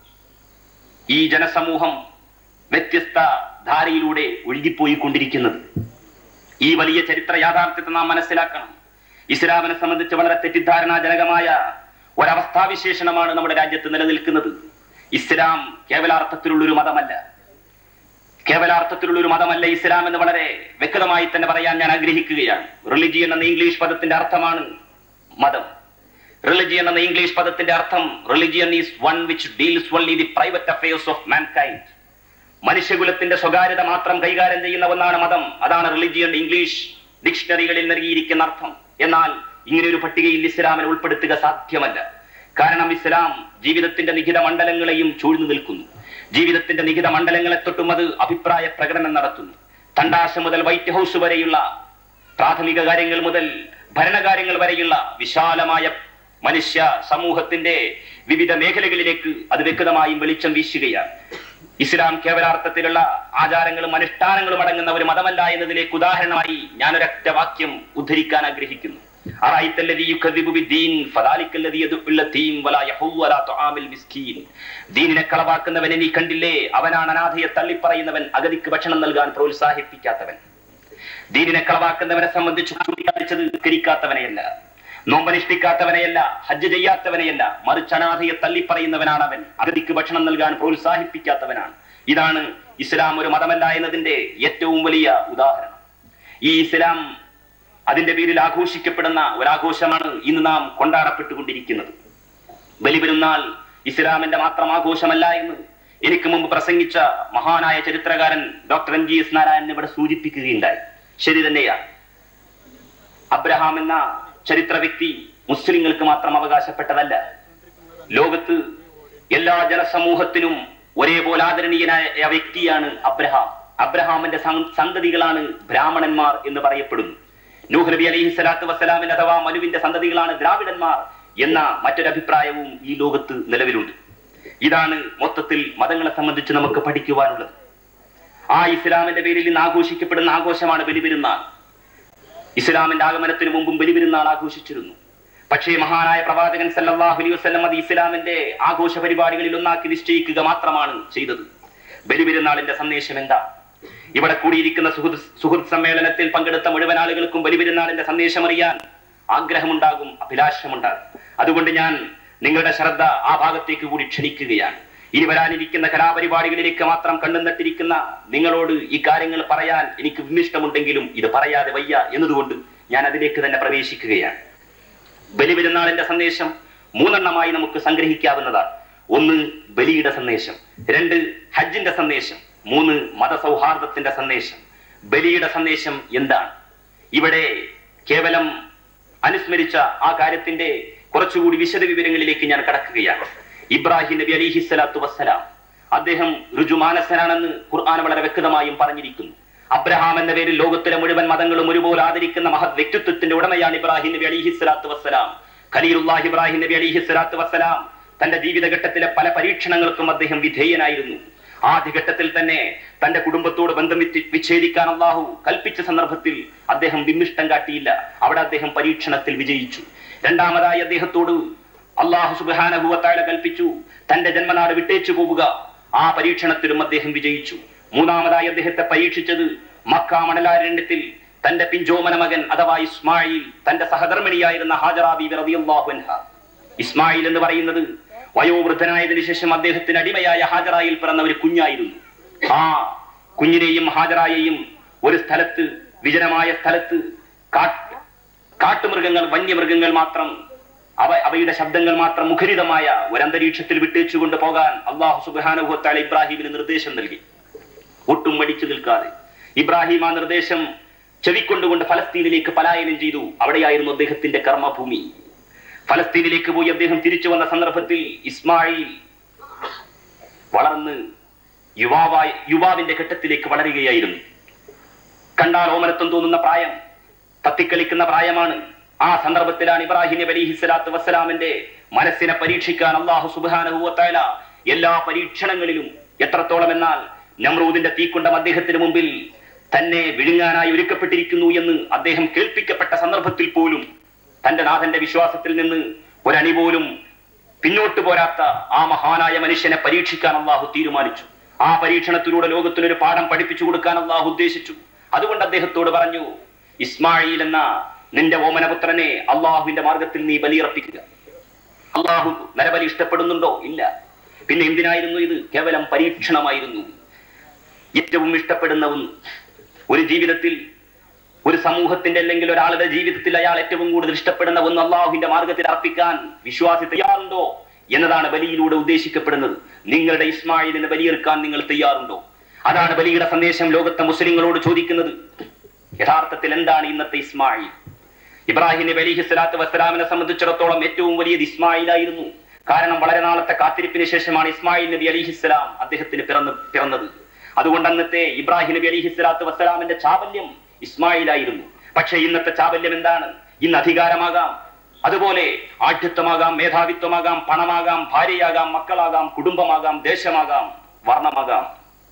ഈ ജനസമൂഹം വ്യത്യസ്ത ധാരയിലൂടെ ഒഴുകിപ്പോയിക്കൊണ്ടിരിക്കുന്നത് ഈ വലിയ ചരിത്ര യാഥാർത്ഥ്യത്തെ നാം മനസ്സിലാക്കണം ഇസ്ലാമിനെ സംബന്ധിച്ച് വളരെ തെറ്റിദ്ധാരണാജനകമായ ഒരവസ്ഥാവിശേഷണമാണ് നമ്മുടെ രാജ്യത്ത് നിലനിൽക്കുന്നത് ഇസ്ലാം കേവലാർത്ഥത്തിലുള്ള ഒരു മതമല്ല കേവലാർത്ഥത്തിലുള്ള ഒരു മതമല്ല ഇസ്ലാം എന്ന് വളരെ വ്യക്തമായി തന്നെ പറയാൻ ഞാൻ ആഗ്രഹിക്കുകയാണ് റിലിജിയൻ എന്ന ഇംഗ്ലീഷ് പദത്തിന്റെ അർത്ഥമാണ് മതം റിലിജിയൻ എന്ന ഇംഗ്ലീഷ് പദത്തിന്റെ അർത്ഥം religion is one which deals only the private affairs of mankind മനുഷ്യകുലത്തിന്റെ സ്വകാര്യത മാത്രം കൈകാര്യം ചെയ്യുന്ന ഒന്നാണ് മതം അതാണ് റിലിജിയൻ ഇംഗ്ലീഷ് ഡിക്ഷണറികളിൽ നൽകിയിരിക്കുന്ന അർത്ഥം എന്നാൽ ഇങ്ങനെ ഒരു പട്ടികയിൽ ഇസ്ലാമിനെ ഉൾപ്പെടുത്തുക സാധ്യമല്ല കാരണം ഇസ്ലാം ജീവിതത്തിന്റെ നിഹിത മണ്ഡലങ്ങളെയും ചൂഴ്ന്നു നിൽക്കുന്നു ജീവിതത്തിന്റെ നിഹിത മണ്ഡലങ്ങളെ തൊട്ടും അത് അഭിപ്രായ പ്രകടനം നടത്തുന്നു തണ്ടാശ മുതൽ വൈറ്റ് ഹൗസ് വരെയുള്ള പ്രാഥമിക കാര്യങ്ങൾ മുതൽ ഭരണകാര്യങ്ങൾ വരെയുള്ള വിശാലമായ മനുഷ്യ സമൂഹത്തിന്റെ വിവിധ മേഖലകളിലേക്ക് അത് വ്യക്തമായും വെളിച്ചം വീശുകയാണ് ഇസ്ലാം കേവലാർത്ഥത്തിലുള്ള ആചാരങ്ങളും അനുഷ്ഠാനങ്ങളും അടങ്ങുന്ന ഒരു മതമല്ല എന്നതിലേക്ക് ഉദാഹരണമായി ഞാനൊരൊറ്റ വാക്യം ഉദ്ധരിക്കാൻ ആഗ്രഹിക്കുന്നു അറായിത്തല്ലദീ യുകദ്ദിബു ബിദ്ദീൻ ഫദാലിക്കല്ലദീ യദുഉൽ യതീം വലാ യഹുവ്വു അലാ തുആമിൽ മിസ്കീൻ ദീനിനെ കളവാക്കുന്നവനെ നീ കണ്ടില്ലേ അവനാണ് അനാഥയെ തള്ളിപ്പറയുന്നവൻ അഗതിക്ക് ഭക്ഷണം നൽകാൻ പ്രോത്സാഹിപ്പിക്കാത്തവൻ ദീനിനെ കളവാക്കുന്നവനെ സംബന്ധിച്ച് ചൂണ്ടിക്കാണിച്ചത് കരിക്കാത്തവനെയല്ല നോമ്പനുഷ്ഠിക്കാത്തവനെയല്ല ഹജ്ജ് ചെയ്യാത്തവനെയല്ല മറിച്ച് അനാഥയെ തള്ളിപ്പറയുന്നവനാണ് അവൻ അഗതിക്ക് ഭക്ഷണം നൽകാൻ പ്രോത്സാഹിപ്പിക്കാത്തവനാണ് ഇതാണ് ഇസ്ലാം ഒരു മതമല്ല എന്നതിന്റെ ഏറ്റവും വലിയ ഉദാഹരണം ഈ ഇസ്ലാം അതിന്റെ പേരിൽ ആഘോഷിക്കപ്പെടുന്ന ഒരാഘോഷമാണ് ഇന്ന് നാം കൊണ്ടാടപ്പെട്ടുകൊണ്ടിരിക്കുന്നത് ബലിപെരുന്നാൾ ഇസ്ലാമിന്റെ മാത്രം ആഘോഷമല്ല എന്ന് എനിക്ക് മുമ്പ് പ്രസംഗിച്ച മഹാനായ ചരിത്രകാരൻ doctor M G S Narayanan ഇവിടെ സൂചിപ്പിക്കുകയുണ്ടായി ശരി തന്നെയാണ് അബ്രഹാം എന്ന ചരിത്ര വ്യക്തി മുസ്ലിങ്ങൾക്ക് മാത്രം അവകാശപ്പെട്ടതല്ല ലോകത്ത് എല്ലാ ജനസമൂഹത്തിനും ഒരേപോലെ ആദരണീയനായ വ്യക്തിയാണ് അബ്രഹാം അബ്രഹാമിന്റെ സം- സന്തതികളാണ് ബ്രാഹ്മണന്മാർ എന്ന് പറയപ്പെടുന്നു നൂഹ് നബി അലൈഹി സ്വലാത്തു വസ്സലാമിന്റെ അഥവാ മനുവിന്റെ സന്തതികളാണ് ദ്രാവിഡന്മാർ എന്ന മറ്റൊരു അഭിപ്രായവും ഈ ലോകത്ത് നിലവിലുണ്ട് ഇതാണ് മൊത്തത്തിൽ മതങ്ങളെ സംബന്ധിച്ച് നമുക്ക് പഠിക്കുവാനുള്ളത് ആ ഇസ്ലാമിന്റെ പേരിൽ ഇന്ന് ആഘോഷിക്കപ്പെടുന്ന ആഘോഷമാണ് ബലിപെരുന്നാൾ ഇസ്ലാമിന്റെ ആഗമനത്തിന് മുമ്പും ബലിപെരുന്നാൾ ആഘോഷിച്ചിരുന്നു പക്ഷേ മഹാനായ പ്രവാചകൻ സല്ലല്ലാഹു അലൈഹി വസല്ലം അത് ഇസ്ലാമിന്റെ ആഘോഷ പരിപാടികളിൽ ഒന്നാക്കി നിശ്ചയിക്കുക മാത്രമാണ് ചെയ്തത് ബലിപെരുന്നാളിന്റെ സന്ദേശം എന്താ ഇവിടെ കൂടിയിരിക്കുന്ന സുഹൃത്ത് സുഹൃത്ത് സമ്മേളനത്തിൽ പങ്കെടുത്ത മുഴുവൻ ആളുകൾക്കും ബലിപെരുന്നാളിന്റെ സന്ദേശം അറിയാൻ ആഗ്രഹമുണ്ടാകും അഭിലാഷമുണ്ടാകും അതുകൊണ്ട് ഞാൻ നിങ്ങളുടെ ശ്രദ്ധ ആ ഭാഗത്തേക്ക് കൂടി ക്ഷണിക്കുകയാണ് ഇനി വരാനിരിക്കുന്ന കലാപരിപാടികളിലേക്ക് മാത്രം കണ്ണും നട്ടിരിക്കുന്ന നിങ്ങളോട് ഈ കാര്യങ്ങൾ പറയാൻ എനിക്ക് വിമിഷ്ടമുണ്ടെങ്കിലും ഇത് പറയാതെ വയ്യ എന്നതുകൊണ്ട് ഞാൻ അതിലേക്ക് തന്നെ പ്രവേശിക്കുകയാണ് ബലിപെരുന്നാളിന്റെ സന്ദേശം മൂന്നെണ്ണമായി നമുക്ക് സംഗ്രഹിക്കാവുന്നതാണ് ഒന്ന് ബലിയുടെ സന്ദേശം രണ്ട് ഹജ്ജിന്റെ സന്ദേശം മൂന്ന് മതസൗഹാർദ്ദത്തിന്റെ സന്ദേശം ബലിയുടെ സന്ദേശം എന്താണ് ഇവിടെ കേവലം അനുസ്മരിച്ച ആ കാര്യത്തിന്റെ കുറച്ചുകൂടി വിശദ വിവരങ്ങളിലേക്ക് ഞാൻ കടക്കുകയാണ് ഇബ്രാഹിം നബി അലിഹി സ്വലാത്തു വസ്സലാം അദ്ദേഹം ഋജുമാനസനാണെന്ന് ഖുർആൻ വളരെ വ്യക്തമായും പറഞ്ഞിരിക്കുന്നു അബ്രഹാം എന്ന പേരിൽ ലോകത്തിലെ മുഴുവൻ മതങ്ങളും ഒരുപോലെ ആദരിക്കുന്ന മഹത് വ്യക്തിത്വത്തിന്റെ ഉടമയാണ് ഇബ്രാഹിം നബി അലിഹി സ്വലാത്തു വസ്സലാം ഖലീലുല്ലാഹ് ഇബ്രാഹിം നബി അലിഹി സ്വലാത്തു വസ്സലാം തന്റെ ജീവിതഘട്ടത്തിലെ പല പരീക്ഷണങ്ങൾക്കും അദ്ദേഹം വിധേയനായിരുന്നു ആദ്യഘട്ടത്തിൽ തന്നെ തന്റെ കുടുംബത്തോട് ബന്ധം വിത്തി- വിച്ഛേദിക്കാൻ അള്ളാഹു കൽപ്പിച്ച സന്ദർഭത്തിൽ അദ്ദേഹം വിമ്മിഷ്ടം കാട്ടിയില്ല അവിടെ അദ്ദേഹം പരീക്ഷണത്തിൽ വിജയിച്ചു രണ്ടാമതായി അദ്ദേഹത്തോട് അള്ളാഹു സുബാനഭൂവത്തായ കൽപ്പിച്ചു തന്റെ ജന്മനാട് വിട്ടേച്ചു പോവുക ആ പരീക്ഷണത്തിലും അദ്ദേഹം വിജയിച്ചു മൂന്നാമതായി അദ്ദേഹത്തെ പരീക്ഷിച്ചത് മക്ക മണലാരണ്യത്തിൽ തന്റെ പിഞ്ചോമന മകൻ അഥവാ ഇസ്മായിൽ തന്റെ സഹധർമ്മിണിയായിരുന്ന ഹാജറാബി റളിയല്ലാഹു അൻഹ ഇസ്മായിൽ എന്ന് പറയുന്നത് വയോവൃദ്ധനായതിനു ശേഷം അദ്ദേഹത്തിന് അടിമയായ ഹാജറായിൽ പിറന്ന ഒരു കുഞ്ഞായിരുന്നു ആ കുഞ്ഞിനെയും ഹാജറായെയും ഒരു സ്ഥലത്ത് വിജനമായ സ്ഥലത്ത് കാട്ട് കാട്ടുമൃഗങ്ങൾ വന്യമൃഗങ്ങൾ മാത്രം അവ അവയുടെ ശബ്ദങ്ങൾ മാത്രം മുഖരിതമായ ഒരു അന്തരീക്ഷത്തിൽ വിട്ടേച്ചുകൊണ്ട് പോകാൻ അള്ളാഹു സുബാനുഭവത്താൽ ഇബ്രാഹിമിന് നിർദ്ദേശം നൽകി ഒട്ടും മടിച്ചു നിൽക്കാതെ ഇബ്രാഹിം ആ നിർദ്ദേശം ചെവിക്കൊണ്ടുകൊണ്ട് ഫലസ്തീനിലേക്ക് പലായനം ചെയ്തു അവിടെയായിരുന്നു അദ്ദേഹത്തിന്റെ കർമ്മഭൂമി ഫലസ്തീനിലേക്ക് പോയി അദ്ദേഹം തിരിച്ചു വന്ന സന്ദർഭത്തിൽ ഇസ്മായിൽ വളർന്ന് യുവാവായി യുവാവിന്റെ ഘട്ടത്തിലേക്ക് വളരുകയായിരുന്നു കണ്ടാൽ ഓമനത്വം തോന്നുന്ന പ്രായം തത്തിക്കളിക്കുന്ന പ്രായമാണ് ആ സന്ദർഭത്തിലാണ് ഇബ്രാഹിം നബി അലൈഹി സ്വലാത്തു വസ്സലാമിന്റെ മനസ്സിനെ പരീക്ഷിക്കാൻ അള്ളാഹു സുബാനുഭവത്തായ എല്ലാ പരീക്ഷണങ്ങളിലും എത്രത്തോളം എന്നാൽ നമ്രൂദിന്റെ തീക്കുണ്ടം അദ്ദേഹത്തിന് മുമ്പിൽ തന്നെ വിഴുങ്ങാനായി ഒരുക്കപ്പെട്ടിരിക്കുന്നു എന്ന് അദ്ദേഹം കേൾപ്പിക്കപ്പെട്ട സന്ദർഭത്തിൽ പോലും തന്റെ നാഥന്റെ വിശ്വാസത്തിൽ നിന്ന് ഒരണി പോലും പിന്നോട്ട് പോരാത്ത ആ മഹാനായ മനുഷ്യനെ പരീക്ഷിക്കാൻ അള്ളാഹു തീരുമാനിച്ചു ആ പരീക്ഷണത്തിലൂടെ ലോകത്തിനൊരു പാഠം പഠിപ്പിച്ചു കൊടുക്കാൻ അള്ളാഹു ഉദ്ദേശിച്ചു അതുകൊണ്ട് അദ്ദേഹത്തോട് പറഞ്ഞു ഇസ്മായിൽ എന്ന നിന്റെ ഓമനപുത്രനെ അള്ളാഹുവിന്റെ മാർഗത്തിൽ നീ ബലിയർപ്പിക്കുക അള്ളാഹു നരബലി ഇഷ്ടപ്പെടുന്നുണ്ടോ ഇല്ല പിന്നെ എന്തിനായിരുന്നു ഇത് കേവലം പരീക്ഷണമായിരുന്നു ഏറ്റവും ഇഷ്ടപ്പെടുന്ന ഒന്ന് ഒരു ജീവിതത്തിൽ ഒരു സമൂഹത്തിന്റെ അല്ലെങ്കിൽ ഒരാളുടെ ജീവിതത്തിൽ അയാൾ ഏറ്റവും കൂടുതൽ ഇഷ്ടപ്പെടുന്ന ഒന്ന് അള്ളാഹുവിന്റെ മാർഗത്തിൽ അർപ്പിക്കാൻ വിശ്വാസി തയ്യാറുണ്ടോ എന്നതാണ് ബലിയിലൂടെ ഉദ്ദേശിക്കപ്പെടുന്നത് നിങ്ങളുടെ ഇസ്മായിലിനെ ബലിയെടുക്കാൻ നിങ്ങൾ തയ്യാറുണ്ടോ അതാണ് ബലിയുടെ സന്ദേശം ലോകത്തെ മുസ്ലിങ്ങളോട് ചോദിക്കുന്നത് യഥാർത്ഥത്തിൽ എന്താണ് ഇന്നത്തെ ഇസ്മായിൽ ഇബ്രാഹിം നബി അലിഹി സ്വലാത്തു വസ്സലാമിനെ സംബന്ധിച്ചിടത്തോളം ഏറ്റവും വലിയത് ഇസ്മായിലായിരുന്നു കാരണം വളരെ നാളത്തെ കാത്തിരിപ്പിന് ശേഷമാണ് ഇസ്മായിൽ നബി അലിഹിസ്സലാം അദ്ദേഹത്തിന് പിറന്ന് പിറന്നത് അതുകൊണ്ട് അന്നത്തെ ഇബ്രാഹിം നബി അലിഹി സ്വലാത്തു വസ്സലാമിന്റെ ചാബല്യം ഇസ്മായിലായിരുന്നു പക്ഷെ ഇന്നത്തെ ചാബല്യം എന്താണ് ഇന്ന് അധികാരമാകാം അതുപോലെ ആഠ്യത്വമാകാം മേധാവിത്വമാകാം പണമാകാം ഭാര്യയാകാം മക്കളാകാം കുടുംബമാകാം ദേശമാകാം വർണ്ണമാകാം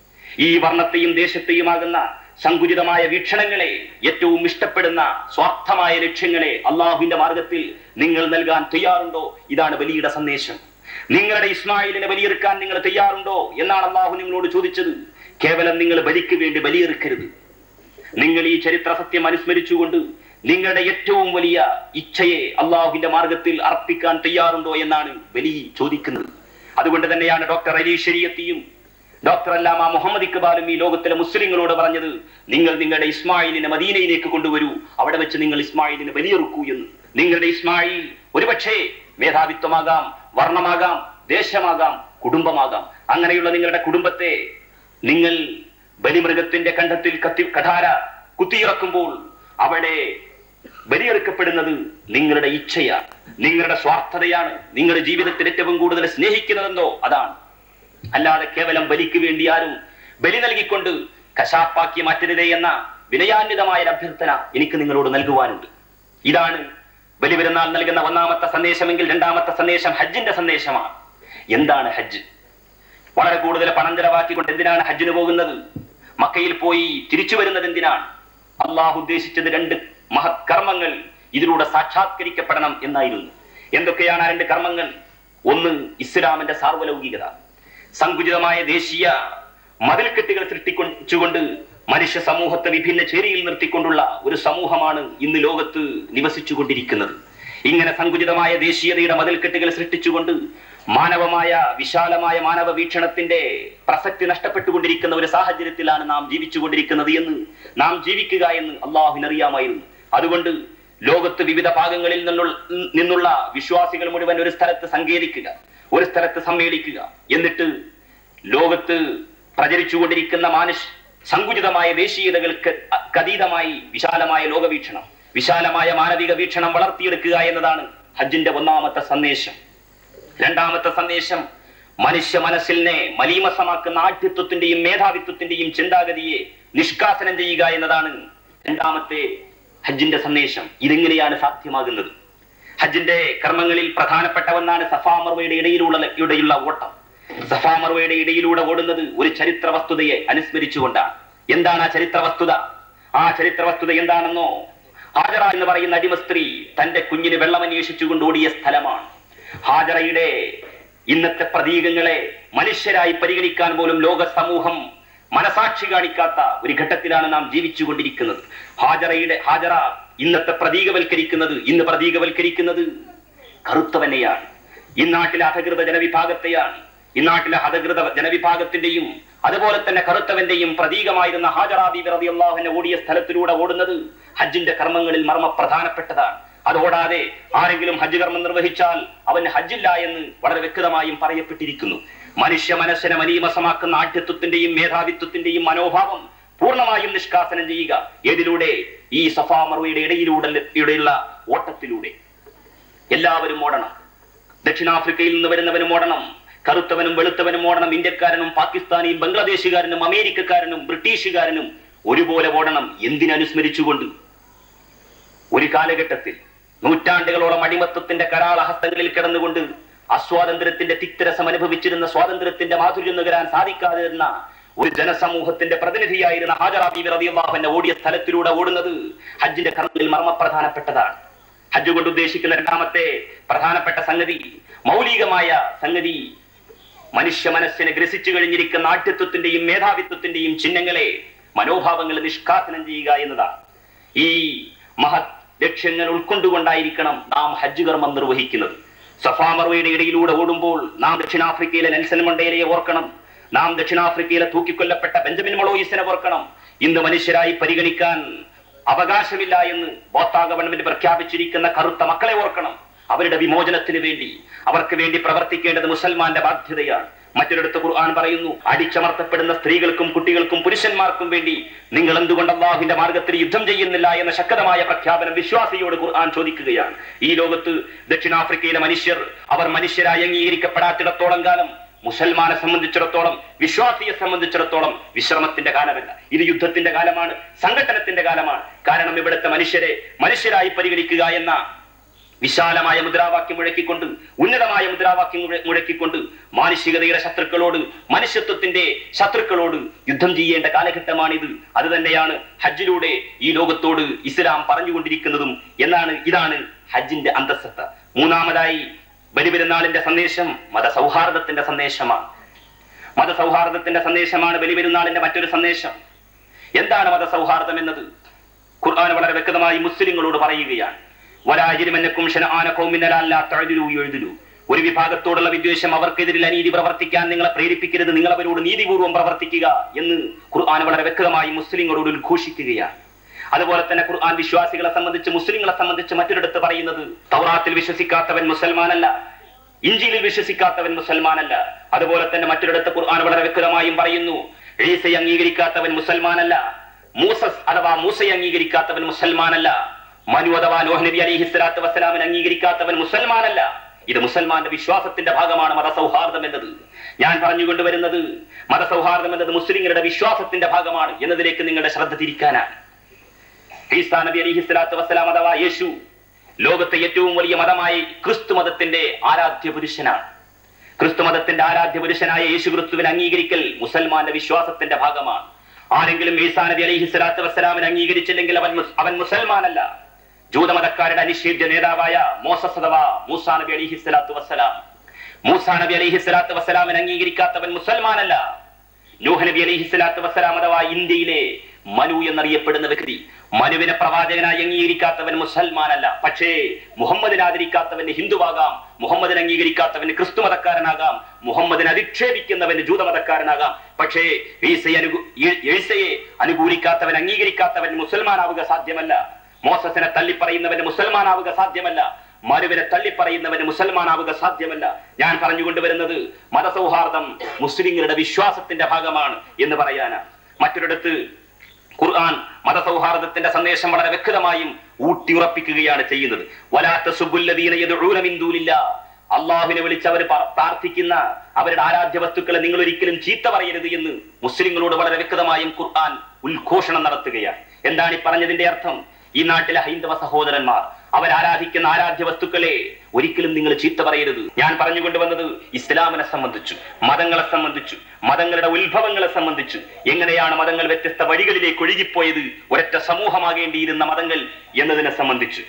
ഈ വർണ്ണത്തെയും ദേശത്തെയുമാകുന്ന സങ്കുചിതമായ വീക്ഷണങ്ങളെ ഏറ്റവും ഇഷ്ടപ്പെടുന്ന സ്വാർത്ഥമായ ലക്ഷ്യങ്ങളെ അള്ളാഹുവിന്റെ മാർഗത്തിൽ നിങ്ങൾ നൽകാൻ തയ്യാറുണ്ടോ ഇതാണ് ബലിയുടെ സന്ദേശം നിങ്ങളുടെ ഇസ്മായിലിനെ ബലിയെടുക്കാൻ നിങ്ങൾ തയ്യാറുണ്ടോ എന്നാണ് അള്ളാഹു നിങ്ങളോട് ചോദിച്ചത് കേവലം നിങ്ങൾ ബലിക്ക് വേണ്ടി ബലിയെറുക്കരുത് നിങ്ങൾ ഈ ചരിത്ര സത്യം അനുസ്മരിച്ചുകൊണ്ട് നിങ്ങളുടെ ഏറ്റവും വലിയ ഇച്ഛയെ അള്ളാഹുവിന്റെ മാർഗത്തിൽ അർപ്പിക്കാൻ തയ്യാറുണ്ടോ എന്നാണ് ബലി ചോദിക്കുന്നത് അതുകൊണ്ട് തന്നെയാണ് ഡോക്ടർ അലി ഷരിയത്തിയും ഡോക്ടർ അല്ലാമ മുഹമ്മദ് ഇക്ബാലും ഈ ലോകത്തിലെ മുസ്ലിങ്ങളോട് പറഞ്ഞത് നിങ്ങൾ നിങ്ങളുടെ ഇസ്മായിലിനെ മദീനയിലേക്ക് കൊണ്ടുവരൂ അവിടെ വെച്ച് നിങ്ങൾ ഇസ്മായിലിനെ ബലിയെറുക്കൂ എന്ന് നിങ്ങളുടെ ഇസ്മായിൽ ഒരുപക്ഷേ മേധാവിത്വമാകാം വർണ്ണമാകാം ദേശമാകാം കുടുംബമാകാം അങ്ങനെയുള്ള നിങ്ങളുടെ കുടുംബത്തെ നിങ്ങൾ ബലിമൃഗത്തിന്റെ കണ്ഠത്തിൽ കത്തി കഠാര കുത്തിയിറക്കുമ്പോൾ അവിടെ ബലിയെടുക്കപ്പെടുന്നത് നിങ്ങളുടെ ഇച്ഛയാണ് നിങ്ങളുടെ സ്വാർത്ഥതയാണ് നിങ്ങളുടെ ജീവിതത്തിൽ ഏറ്റവും കൂടുതൽ സ്നേഹിക്കുന്നതെന്തോ അതാണ് അല്ലാതെ കേവലം ബലിക്ക് വേണ്ടി ആരും ബലി നൽകിക്കൊണ്ട് കശാപ്പാക്കി മാറ്റരുതേ എന്ന വിനയാന്വിതമായ ഒരു അഭ്യർത്ഥന എനിക്ക് നിങ്ങളോട് നൽകുവാനുണ്ട് ഇതാണ് ബലിപെരുന്നാൾ നൽകുന്ന ഒന്നാമത്തെ സന്ദേശമെങ്കിൽ രണ്ടാമത്തെ സന്ദേശം ഹജ്ജിന്റെ സന്ദേശമാണ് എന്താണ് ഹജ്ജ് വളരെ കൂടുതൽ പണം ചെലവാക്കിക്കൊണ്ട് എന്തിനാണ് ഹജ്ജിന് പോകുന്നത് മക്കയിൽ പോയി തിരിച്ചു വരുന്നത് എന്തിനാണ് അള്ളാഹു ഉദ്ദേശിച്ചത് രണ്ട് മഹത് കർമ്മങ്ങൾ ഇതിലൂടെ സാക്ഷാത്കരിക്കപ്പെടണം എന്നായിരുന്നു എന്തൊക്കെയാണ് ആ രണ്ട് കർമ്മങ്ങൾ ഒന്ന് ഇസ്ലാമിന്റെ സാർവലൗകികത സങ്കുചിതമായ ദേശീയ മതിൽക്കെട്ടുകൾ സൃഷ്ടിക്കൊണ്ടുകൊണ്ട് മനുഷ്യ സമൂഹത്തെ വിഭിന്ന ചേരിയിൽ നിർത്തിക്കൊണ്ടുള്ള ഒരു സമൂഹമാണ് ഇന്ന് ലോകത്ത് നിവസിച്ചുകൊണ്ടിരിക്കുന്നത് ഇങ്ങനെ സങ്കുചിതമായ ദേശീയതയുടെ മതിൽക്കെട്ടുകൾ സൃഷ്ടിച്ചുകൊണ്ട് മാനവമായ വിശാലമായ മാനവ വീക്ഷണത്തിന്റെ പ്രസക്തി നഷ്ടപ്പെട്ടുകൊണ്ടിരിക്കുന്ന ഒരു സാഹചര്യത്തിലാണ് നാം ജീവിച്ചുകൊണ്ടിരിക്കുന്നത് എന്ന് നാം ജീവിക്കുക എന്ന് അള്ളാഹുവിനറിയാമായിരുന്നു അതുകൊണ്ട് ലോകത്ത് വിവിധ ഭാഗങ്ങളിൽ നിന്നുള്ള നിന്നുള്ള വിശ്വാസികൾ മുഴുവൻ ഒരു സ്ഥലത്ത് സങ്കേതിക്കുക ഒരു സ്ഥലത്ത് സമ്മേളിക്കുക എന്നിട്ട് ലോകത്ത് പ്രചരിച്ചുകൊണ്ടിരിക്കുന്ന മാനുഷ് സങ്കുചിതമായ ദേശീയതകൾക്ക് അതീതമായി വിശാലമായ ലോകവീക്ഷണം വിശാലമായ മാനവിക വീക്ഷണം വളർത്തിയെടുക്കുക എന്നതാണ് ഹജ്ജിന്റെ ഒന്നാമത്തെ സന്ദേശം രണ്ടാമത്തെ സന്ദേശം മനുഷ്യ മനസ്സിനെ മലീമസമാക്കുന്ന ആഠ്യത്വത്തിന്റെയും മേധാവിത്വത്തിന്റെയും ചിന്താഗതിയെ നിഷ്കാസനം ചെയ്യുക എന്നതാണ് രണ്ടാമത്തെ ഹജ്ജിന്റെ സന്ദേശം ഇതെങ്ങനെയാണ് സാധ്യമാകുന്നത് ഹജ്ജിന്റെ കർമ്മങ്ങളിൽ പ്രധാനപ്പെട്ട ഒന്നാണ് സഫാ മർവയുടെ ഇടയിലുള്ള ഇടയുള്ള ഓട്ടം സഫാ മർവയുടെ ഇടയിലൂടെ ഓടുന്നത് ഒരു ചരിത്ര വസ്തുതയെ അനുസ്മരിച്ചുകൊണ്ടാണ് എന്താണ് ആ ചരിത്ര വസ്തുത ആ ചരിത്ര വസ്തുത എന്താണെന്നോ ഹാജറ എന്ന് പറയുന്ന അടിമ സ്ത്രീ തന്റെ കുഞ്ഞിന് വെള്ളമന്വേഷിച്ചുകൊണ്ട് ഓടിയ സ്ഥലമാണ് ഹാജറയുടെ ഇന്നത്തെ പ്രതീകങ്ങളെ മനുഷ്യരായി പരിഗണിക്കാൻ പോലും ലോക സമൂഹം മനസാക്ഷി കാണിക്കാത്ത ഒരു ഘട്ടത്തിലാണ് നാം ജീവിച്ചുകൊണ്ടിരിക്കുന്നത് ഹാജറയുടെ ഹാജറ ഇന്നത്തെ പ്രതീകവൽക്കരിക്കുന്നത് ഇന്ന് പ്രതീകവൽക്കരിക്കുന്നത് കറുത്തവനെയാണ് ഇന്നാട്ടിലെ അധകൃത ജനവിഭാഗത്തെയാണ് ഇന്നാട്ടിലെ ഹതകൃത ജനവിഭാഗത്തിന്റെയും അതുപോലെ തന്നെ കറുത്തവന്റെയും പ്രതീകമായിരുന്ന ഹാജറ ബീബി റളിയല്ലാഹുവിനെ ഓടിയ സ്ഥലത്തിലൂടെ ഓടുന്നത് ഹജ്ജിന്റെ കർമ്മങ്ങളിൽ മർമ്മ പ്രധാനപ്പെട്ടതാണ് അതോടാതെ ആരെങ്കിലും ഹജ്ജ് കർമ്മം നിർവഹിച്ചാൽ അവന് ഹജ്ജില്ല എന്ന് വളരെ വ്യക്തമായും പറയപ്പെട്ടിരിക്കുന്നു മനുഷ്യ മനസ്സിനെ മലീമസമാക്കുന്ന ആഠ്യത്വത്തിന്റെയും മേധാവിത്വത്തിന്റെയും മനോഭാവം പൂർണ്ണമായും നിഷ്കാസനം ചെയ്യുക ഏതിലൂടെ ഈ സഫാ മറുവയുടെ ഇടയിലൂടെ ഇടയുള്ള ഓട്ടത്തിലൂടെ എല്ലാവരും ഓടണം ദക്ഷിണാഫ്രിക്കയിൽ നിന്ന് വരുന്നവനും ഓടണം കറുത്തവനും വെളുത്തവനും ഓടണം ഇന്ത്യക്കാരനും പാകിസ്ഥാനിയും ബംഗ്ലാദേശുകാരനും അമേരിക്കക്കാരനും ബ്രിട്ടീഷുകാരനും ഒരുപോലെ ഓടണം എന്തിനനുസ്മരിച്ചുകൊണ്ട് ഒരു കാലഘട്ടത്തിൽ നൂറ്റാണ്ടുകളോളം അടിമത്തത്തിന്റെ കരാള ഹസ്തങ്ങളിൽ കിടന്നുകൊണ്ട് അസ്വാതന്ത്ര്യത്തിന്റെ തിക്തരസം അനുഭവിച്ചിരുന്ന സ്വാതന്ത്ര്യത്തിന്റെ മാധുര്യം നുകരാൻ സാധിക്കാതിരുന്ന ഒരു ജനസമൂഹത്തിന്റെ പ്രതിനിധിയായിരുന്ന ഹാജറ ബീബി റളിയല്ലാഹുവിന്റെ ഓടിയ സ്ഥലത്തിലൂടെ ഓടുന്നത് ഹജ്ജിന്റെ കർമ്മങ്ങളിൽ മർമ്മപ്രധാനപ്പെട്ടതാണ് ഹജ്ജ് കൊണ്ട് ഉദ്ദേശിക്കുന്ന രണ്ടാമത്തെ പ്രധാനപ്പെട്ട സംഗതി മൗലികമായ സംഗതി മനുഷ്യ മനസ്സിനെ ഗ്രസിച്ചു കഴിഞ്ഞിരിക്കുന്ന ആഠ്യത്വത്തിന്റെയും മേധാവിത്വത്തിന്റെയും ചിഹ്നങ്ങളെ മനോഭാവങ്ങളെ നിഷ്കാസനം ചെയ്യുക എന്നതാണ് ഈ മഹത് ലക്ഷ്യങ്ങൾ ഉൾക്കൊണ്ടുകൊണ്ടായിരിക്കണം നാം ഹജ്ജ് കർമ്മം നിർവഹിക്കുന്നത് സഫാ മറുവയുടെ ഇടയിലൂടെ ഓടുമ്പോൾ നാം ദക്ഷിണാഫ്രിക്കയിലെ നെൽസൺ മണ്ടേലയെ ഓർക്കണം നാം ദക്ഷിണാഫ്രിക്കയിലെ തൂക്കിക്കൊല്ലപ്പെട്ട ബെഞ്ചമിൻ മൊളോയിസിനെ ഓർക്കണം ഇന്ന് മനുഷ്യരായി പരിഗണിക്കാൻ അവകാശമില്ല എന്ന് ബോത്ത ഗവൺമെന്റ് പ്രഖ്യാപിച്ചിരിക്കുന്ന കറുത്ത മക്കളെ ഓർക്കണം അവരുടെ വിമോചനത്തിന് വേണ്ടി അവർക്ക് വേണ്ടി പ്രവർത്തിക്കേണ്ടത് മുസൽമാന്റെ ബാധ്യതയാണ് മറ്റൊരിടത്ത് ഖുർആൻ പറയുന്നു അടിച്ചമർത്തപ്പെടുന്ന സ്ത്രീകൾക്കും കുട്ടികൾക്കും പുരുഷന്മാർക്കും വേണ്ടി നിങ്ങൾ എന്തുകൊണ്ട് അള്ളാഹുവിന്റെ മാർഗത്തിൽ യുദ്ധം ചെയ്യുന്നില്ല എന്ന ശക്തമായ പ്രഖ്യാപനം വിശ്വാസിയോട് ഖുർആൻ ചോദിക്കുകയാണ് ഈ ലോകത്ത് ദക്ഷിണാഫ്രിക്കയിലെ മനുഷ്യർ അവർ മനുഷ്യരായി അംഗീകരിക്കപ്പെടാത്തിടത്തോളം കാലം മുസൽമാനെ സംബന്ധിച്ചിടത്തോളം വിശ്വാസിയെ സംബന്ധിച്ചിടത്തോളം വിശ്രമത്തിന്റെ കാലമല്ല ഇത് യുദ്ധത്തിന്റെ കാലമാണ് സംഘട്ടനത്തിന്റെ കാലമാണ് കാരണം ഇവിടുത്തെ മനുഷ്യരെ മനുഷ്യരായി പരിഗണിക്കുക എന്ന വിശാലമായ മുദ്രാവാക്യം മുഴക്കിക്കൊണ്ട് ഉന്നതമായ മുദ്രാവാക്യം മുഴ- മുഴക്കിക്കൊണ്ട് മാനുഷികതയുടെ ശത്രുക്കളോട് മനുഷ്യത്വത്തിന്റെ ശത്രുക്കളോട് യുദ്ധം ചെയ്യേണ്ട കാലഘട്ടമാണിത് അത് തന്നെയാണ് ഹജ്ജിലൂടെ ഈ ലോകത്തോട് ഇസ്ലാം പറഞ്ഞുകൊണ്ടിരിക്കുന്നതും എന്നാണ് ഇതാണ് ഹജ്ജിന്റെ അന്തസ്സത്ത മൂന്നാമതായി ബലിപെരുന്നാളിന്റെ സന്ദേശം മതസൗഹാർദ്ദത്തിന്റെ സന്ദേശമാണ് മതസൗഹാർദ്ദത്തിന്റെ സന്ദേശമാണ് ബലിപെരുന്നാളിന്റെ മറ്റൊരു സന്ദേശം എന്താണ് മതസൗഹാർദ്ദം എന്നത് ഖുർആൻ വളരെ വ്യക്തമായി മുസ്ലിങ്ങളോട് പറയുകയാണ് വലാജിരിമന്നക്കും എഴുതിലു ഒരു വിഭാഗത്തോടുള്ള വിദ്വേഷം അവർക്കെതിരിൽ അനീതി പ്രവർത്തിക്കാൻ നിങ്ങളെ പ്രേരിപ്പിക്കരുത് നിങ്ങൾ അവരോട് നീതിപൂർവ്വം പ്രവർത്തിക്കുക എന്ന് ഖുർആൻ വളരെ വ്യക്തമായി മുസ്ലിങ്ങളോട് ഉദ്ഘോഷിക്കുകയാണ് അതുപോലെ തന്നെ ഖുർആൻ വിശ്വാസികളെ സംബന്ധിച്ച് മുസ്ലിങ്ങളെ സംബന്ധിച്ച് മറ്റൊരിടത്ത് പറയുന്നത് തൗറാത്തിൽ വിശ്വസിക്കാത്തവൻ മുസൽമാനല്ല ഇഞ്ചിയിൽ വിശ്വസിക്കാത്തവൻ മുസൽമാനല്ല അതുപോലെ തന്നെ മറ്റൊരിടത്ത് ഖുർആൻ വളരെ വ്യക്തമായും പറയുന്നു ഈസയെ അംഗീകരിക്കാത്തവൻ മുസൽമാനല്ല മൂസസ് അഥവാ മൂസയെ അംഗീകരിക്കാത്തവൻ മുസൽമാനല്ല മനു അഥവാ നോഹ് നബി അലിഹി സ്വലാത്തു വസ്സലാമിനെ അംഗീകരിക്കാത്തവൻ മുസൽമാനല്ല ഇത് മുസൽമാന്റെ വിശ്വാസത്തിന്റെ ഭാഗമാണ് മതസൗഹാർദ്ദം എന്നത് ഞാൻ പറഞ്ഞുകൊണ്ടുവരുന്നത് മതസൗഹാർദ്ദം എന്നത് മുസ്ലിങ്ങളുടെ വിശ്വാസത്തിന്റെ ഭാഗമാണ് എന്നതിലേക്ക് നിങ്ങളുടെ ശ്രദ്ധ തിരിക്കാനാണ് ഈസാ നബി അലിഹി സ്വലാത്തു വസ്സലാം അഥവാ യേശു ലോകത്തെ ഏറ്റവും വലിയ മതമായി ക്രിസ്തു മതത്തിന്റെ ആരാധ്യ പുരുഷനാണ് ക്രിസ്തു മതത്തിന്റെ ആരാധ്യ പുരുഷനായ യേശു ക്രിസ്തുവിനെ അംഗീകരിക്കൽ മുസൽമാന്റെ വിശ്വാസത്തിന്റെ ഭാഗമാണ് ആരെങ്കിലും ഈസാ നബി അലൈഹി സ്വലാത്തു വസ്സലാമിനെ അംഗീകരിച്ചില്ലെങ്കിൽ അവൻ മുസ്- അവൻ മുസൽമാനല്ല ജൂതമതക്കാരുടെ അനിഷേധ്യ നേതാവായ മോസസ് അഥവാ മൂസാ നബി അലിഹി സ്വലാത്തു വസ്സലാം മൂസാ നബി അലൈഹി സ്വലാത്തു വസ്സലാമിനെ അംഗീകരിക്കാത്തവൻ മുസൽമാനല്ല നൂഹ് നബി അലൈഹി സ്വലാത്തു വസ്സലാം അഥവാ ഇന്ത്യയിലെ മനു എന്നറിയപ്പെടുന്ന വ്യക്തി മനുവിനെ പ്രവാചകനായി അംഗീകരിക്കാത്തവൻ മുസൽമാനല്ല പക്ഷേ മുഹമ്മദിനെ ആദരിക്കാത്തവന് ഹിന്ദുവാകാം മുഹമ്മദിനെ അംഗീകരിക്കാത്തവന് ക്രിസ്തു മതക്കാരനാകാം മുഹമ്മദിനെ അധിക്ഷേപിക്കുന്നവന് ജൂതമതക്കാരനാകാം പക്ഷേ ഈസയെ അനുകൂ ഈ- ഈസയെ അനുകൂലിക്കാത്തവൻ അംഗീകരിക്കാത്തവൻ മുസൽമാനാവുക സാധ്യമല്ല മോസസിനെ തള്ളിപ്പറയുന്നവന് മുസൽമാനാവുക സാധ്യമല്ല മരുവിനെ തള്ളിപ്പറയുന്നവന് മുസൽമാനാവുക സാധ്യമല്ല ഞാൻ പറഞ്ഞുകൊണ്ടുവരുന്നത് മതസൗഹാർദ്ദം മുസ്ലിങ്ങളുടെ വിശ്വാസത്തിന്റെ ഭാഗമാണ് എന്ന് പറയാനാണ് മറ്റൊരിടത്ത് ഖുർആൻ മതസൗഹാർദ്ദത്തിന്റെ സന്ദേശം വളരെ വ്യക്തമായും ഊട്ടിയുറപ്പിക്കുകയാണ് ചെയ്യുന്നത് വലാത്ത സുബുല്ലദീന യദ്ഊന മിൻ ദൂനില്ലാ അള്ളാഹുവിനെ വിളിച്ച് അവർ പ്രാർത്ഥിക്കുന്ന അവരുടെ ആരാധ്യ വസ്തുക്കളെ നിങ്ങൾ ഒരിക്കലും ചീത്ത പറയരുത് എന്ന് മുസ്ലിങ്ങളോട് വളരെ വ്യക്തമായും ഖുർആൻ ഉദ്ഘോഷണം നടത്തുകയാണ് എന്താണ് ഈ പറഞ്ഞതിന്റെ അർത്ഥം ഈ നാട്ടിലെ ഹൈന്ദവ സഹോദരന്മാർ അവർ ആരാധിക്കുന്ന ആരാധ്യ വസ്തുക്കളെ ഒരിക്കലും നിങ്ങൾ ചീത്ത പറയരുത് ഞാൻ പറഞ്ഞുകൊണ്ടുവന്നത് ഇസ്ലാമിനെ സംബന്ധിച്ചു മതങ്ങളെ സംബന്ധിച്ചു മതങ്ങളുടെ ഉത്ഭവങ്ങളെ സംബന്ധിച്ചു എങ്ങനെയാണ് മതങ്ങൾ വ്യത്യസ്ത വഴികളിലേക്ക് ഒഴുകിപ്പോയത് ഒരൊറ്റ സമൂഹമാകേണ്ടിയിരുന്ന മതങ്ങൾ എന്നതിനെ സംബന്ധിച്ച്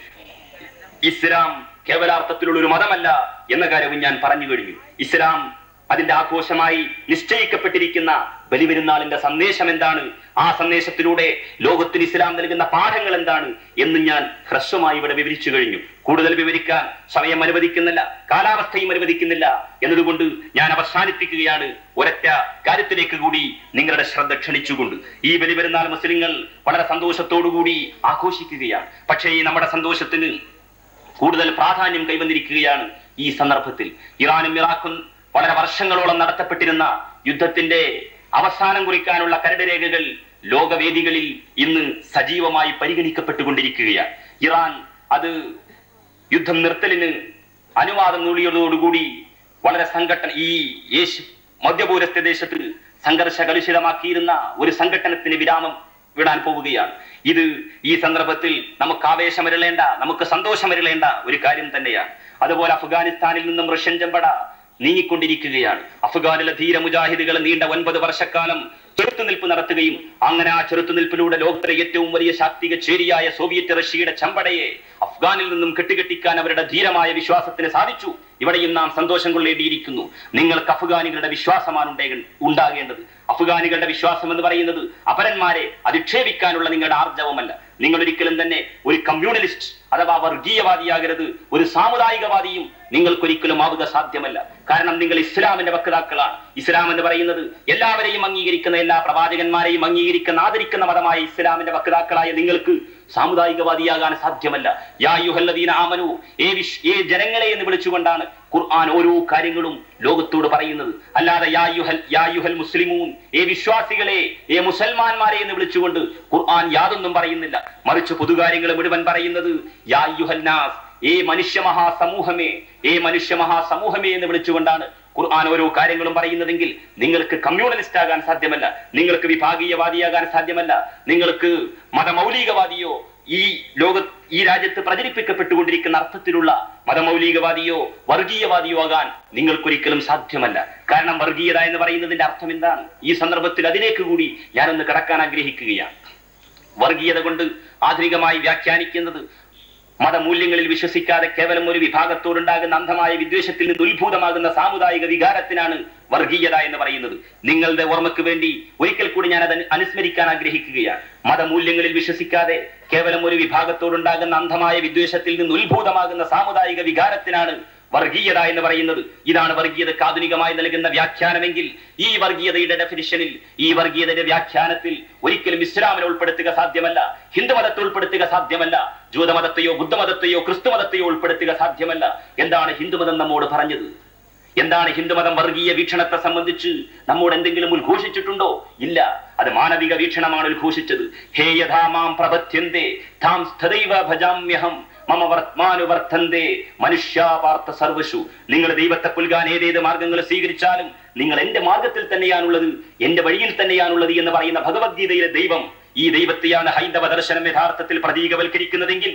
ഇസ്ലാം കേവലാർത്ഥത്തിലുള്ള ഒരു മതമല്ല എന്ന കാര്യവും ഞാൻ പറഞ്ഞു കഴിഞ്ഞു ഇസ്ലാം അതിന്റെ ആഘോഷമായി നിശ്ചയിക്കപ്പെട്ടിരിക്കുന്ന ബലിപെരുന്നാളിന്റെ സന്ദേശം എന്താണ് ആ സന്ദേശത്തിലൂടെ ലോകത്തിന് ഇസ്ലാം നൽകുന്ന പാഠങ്ങൾ എന്താണ് എന്ന് ഞാൻ ഹ്രസ്വമായി ഇവിടെ വിവരിച്ചു കഴിഞ്ഞു കൂടുതൽ വിവരിക്കാൻ സമയം അനുവദിക്കുന്നില്ല കാലാവസ്ഥയും അനുവദിക്കുന്നില്ല എന്നതുകൊണ്ട് ഞാൻ അവസാനിപ്പിക്കുകയാണ് ഒരൊറ്റ കാര്യത്തിലേക്ക് കൂടി നിങ്ങളുടെ ശ്രദ്ധ ക്ഷണിച്ചുകൊണ്ട് ഈ ബലിപെരുന്നാൾ മുസ്ലിങ്ങൾ വളരെ സന്തോഷത്തോടുകൂടി ആഘോഷിക്കുകയാണ് പക്ഷേ ഈ നമ്മുടെ സന്തോഷത്തിന് കൂടുതൽ പ്രാധാന്യം കൈവന്നിരിക്കുകയാണ് ഈ സന്ദർഭത്തിൽ ഇറാനും ഇറാഖും വളരെ വർഷങ്ങളോളം നടത്തപ്പെട്ടിരുന്ന യുദ്ധത്തിന്റെ അവസാനം കുറിക്കാനുള്ള കരട് രേഖകൾ ലോകവേദികളിൽ ഇന്ന് സജീവമായി പരിഗണിക്കപ്പെട്ടുകൊണ്ടിരിക്കുകയാണ് ഇറാൻ അത് യുദ്ധം നിർത്തലിന് അനുവാദം നേടിയതോടുകൂടി വളരെ സംഘടന ഈ യേശു മധ്യപൂരസ്ത്യ ദേശത്ത് സംഘർഷ കലുഷിതമാക്കിയിരുന്ന ഒരു സംഘടനത്തിന് വിരാമം വിടാൻ പോവുകയാണ് ഇത് ഈ സന്ദർഭത്തിൽ നമുക്ക് ആവേശമരുളേണ്ട നമുക്ക് സന്തോഷമരുളേണ്ട ഒരു കാര്യം തന്നെയാണ് അതുപോലെ അഫ്ഗാനിസ്ഥാനിൽ നിന്നും റഷ്യൻ ചെമ്പട നീങ്ങിക്കൊണ്ടിരിക്കുകയാണ് അഫ്ഗാനിലെ ധീര മുജാഹിദുകൾ നീണ്ട ഒൻപത് വർഷക്കാലം ചെറുത്തുനിൽപ്പ് നടത്തുകയും അങ്ങനെ ആ ചെറുത്തുനിൽപ്പിലൂടെ ലോകത്തിലെ ഏറ്റവും വലിയ ശാക്തിക ചേരിയായ സോവിയറ്റ് റഷ്യയുടെ ചമ്പടയെ അഫ്ഗാനിൽ നിന്നും കെട്ടുകെട്ടിക്കാൻ അവരുടെ ധീരമായ വിശ്വാസത്തിന് സാധിച്ചു ഇവിടെയും നാം സന്തോഷം കൊള്ളേണ്ടിയിരിക്കുന്നു നിങ്ങൾക്ക് അഫ്ഗാനികളുടെ വിശ്വാസമാണ് ഉണ്ടേ- ഉണ്ടാകേണ്ടത് അഫ്ഗാനികളുടെ വിശ്വാസം എന്ന് പറയുന്നത് അപരന്മാരെ അധിക്ഷേപിക്കാനുള്ള നിങ്ങളുടെ ആർജവമല്ല നിങ്ങൾ ഒരിക്കലും തന്നെ ഒരു കമ്മ്യൂണലിസ്റ്റ് അഥവാ വർഗീയവാദിയാകരുത് ഒരു സാമുദായികവാദിയും നിങ്ങൾക്കൊരിക്കലും ആവുക സാധ്യമല്ല കാരണം നിങ്ങൾ ഇസ്ലാമിന്റെ വക്താക്കളാണ് ഇസ്ലാം എന്ന് പറയുന്നത് എല്ലാവരെയും അംഗീകരിക്കുന്ന എല്ലാ പ്രവാചകന്മാരെയും അംഗീകരിക്കുന്ന ആദരിക്കുന്ന മതമായ ഇസ്ലാമിന്റെ വക്താക്കളായ നിങ്ങൾക്ക് സാമുദായികവാദിയാകാൻ സാധ്യമല്ല യാ യുഹല്ലദീന ആമനു ഏ വിശ് ഏ ജനങ്ങളെ എന്ന് വിളിച്ചുകൊണ്ടാണ് ഖുർആൻ ഓരോ കാര്യങ്ങളും ലോകത്തോട് പറയുന്നത് അല്ലാതെ യാ യുഹൽ യാ യുഹൽ മുസ്ലിമൂൻ ഏ വിശ്വാസികളെ ഏ മുസൽമാന്മാരെ എന്ന് വിളിച്ചുകൊണ്ട് ഖുർആൻ യാതൊന്നും പറയുന്നില്ല മറിച്ച് പൊതുകാര്യങ്ങൾ മുഴുവൻ പറയുന്നത് യാ യുഹൽ നാസ് ഏ മനുഷ്യ മഹാസമൂഹമേ ഏ മനുഷ്യ മഹാസമൂഹമേ എന്ന് വിളിച്ചുകൊണ്ടാണ് ഖുർആൻ ഓരോ കാര്യങ്ങളും പറയുന്നതെങ്കിൽ നിങ്ങൾക്ക് കമ്മ്യൂണലിസ്റ്റ് ആകാൻ സാധ്യമല്ല നിങ്ങൾക്ക് വിഭാഗീയവാദിയാകാൻ സാധ്യമല്ല നിങ്ങൾക്ക് മതമൗലികവാദിയോ ഈ ലോക ഈ രാജ്യത്ത് പ്രചരിപ്പിക്കപ്പെട്ടുകൊണ്ടിരിക്കുന്ന അർത്ഥത്തിലുള്ള മതമൗലികവാദിയോ വർഗീയവാദിയോ ആകാൻ നിങ്ങൾക്കൊരിക്കലും സാധ്യമല്ല കാരണം വർഗീയത എന്ന് പറയുന്നതിന്റെ അർത്ഥം എന്താണ് ഈ സന്ദർഭത്തിൽ അതിലേക്ക് കൂടി ഞാനൊന്ന് കടക്കാൻ ആഗ്രഹിക്കുകയാണ് വർഗീയത കൊണ്ട് ആധുനികമായി വ്യാഖ്യാനിക്കുന്നത് മതമൂല്യങ്ങളിൽ വിശ്വസിക്കാതെ കേവലം ഒരു വിഭാഗത്തോടുണ്ടാകുന്ന അന്ധമായ വിദ്വേഷത്തിൽ നിന്ന് ഉത്ഭൂതമാകുന്ന സാമുദായിക വികാരത്തിനാണ് വർഗീയത എന്ന് പറയുന്നത് നിങ്ങളുടെ ഓർമ്മയ്ക്ക് വേണ്ടി ഒരിക്കൽ കൂടി ഞാൻ അത് അനുസ്മരിക്കാൻ ആഗ്രഹിക്കുകയാണ് മതമൂല്യങ്ങളിൽ വിശ്വസിക്കാതെ കേവലം ഒരു വിഭാഗത്തോടുണ്ടാകുന്ന അന്ധമായ വിദ്വേഷത്തിൽ നിന്ന് ഉത്ഭൂതമാകുന്ന സാമുദായിക വികാരത്തിനാണ് വർഗീയത എന്ന് പറയുന്നത് ഇതാണ് വർഗീയതക്ക് ആധുനികമായി നൽകുന്ന വ്യാഖ്യാനമെങ്കിൽ ഈ വർഗീയതയുടെ ഡെഫിനിഷനിൽ ഈ വർഗീയതയുടെ വ്യാഖ്യാനത്തിൽ ഒരിക്കലും ഇസ്ലാമിനെ ഉൾപ്പെടുത്തുക സാധ്യമല്ല ഹിന്ദുമതത്തെ ഉൾപ്പെടുത്തുക സാധ്യമല്ല ജൂതമതത്തെയോ ബുദ്ധമതത്തെയോ ക്രിസ്തുമതത്തെയോ ഉൾപ്പെടുത്തുക സാധ്യമല്ല എന്താണ് ഹിന്ദുമതം നമ്മോട് പറഞ്ഞത് എന്താണ് ഹിന്ദുമതം വർഗീയ വീക്ഷണത്തെ സംബന്ധിച്ച് നമ്മോട് എന്തെങ്കിലും ഉദ്ഘോഷിച്ചിട്ടുണ്ടോ ഇല്ല അത് മാനവിക വീക്ഷണമാണ് ഉദ്ഘോഷിച്ചത് ഹേ യഥാ മാം പ്രപഥ്യന്തേ താം സ്ഥതൈവ ഭജാമ്യഹം മമ വർത്തമാനുവർത്തന്തേ മനുഷ്യാപാർത്ഥ സർവശു നിങ്ങൾ ദൈവത്തെ പുൽകാൻ ഏതേത് മാർഗങ്ങൾ സ്വീകരിച്ചാലും നിങ്ങൾ എന്റെ മാർഗത്തിൽ തന്നെയാണുള്ളത് എന്റെ വഴിയിൽ തന്നെയാണുള്ളത് എന്ന് പറയുന്ന ഭഗവത്ഗീതയിലെ ദൈവം ഈ ദൈവത്തെയാണ് ഹൈന്ദവ ദർശനം യഥാർത്ഥത്തിൽ പ്രതീകവൽക്കരിക്കുന്നതെങ്കിൽ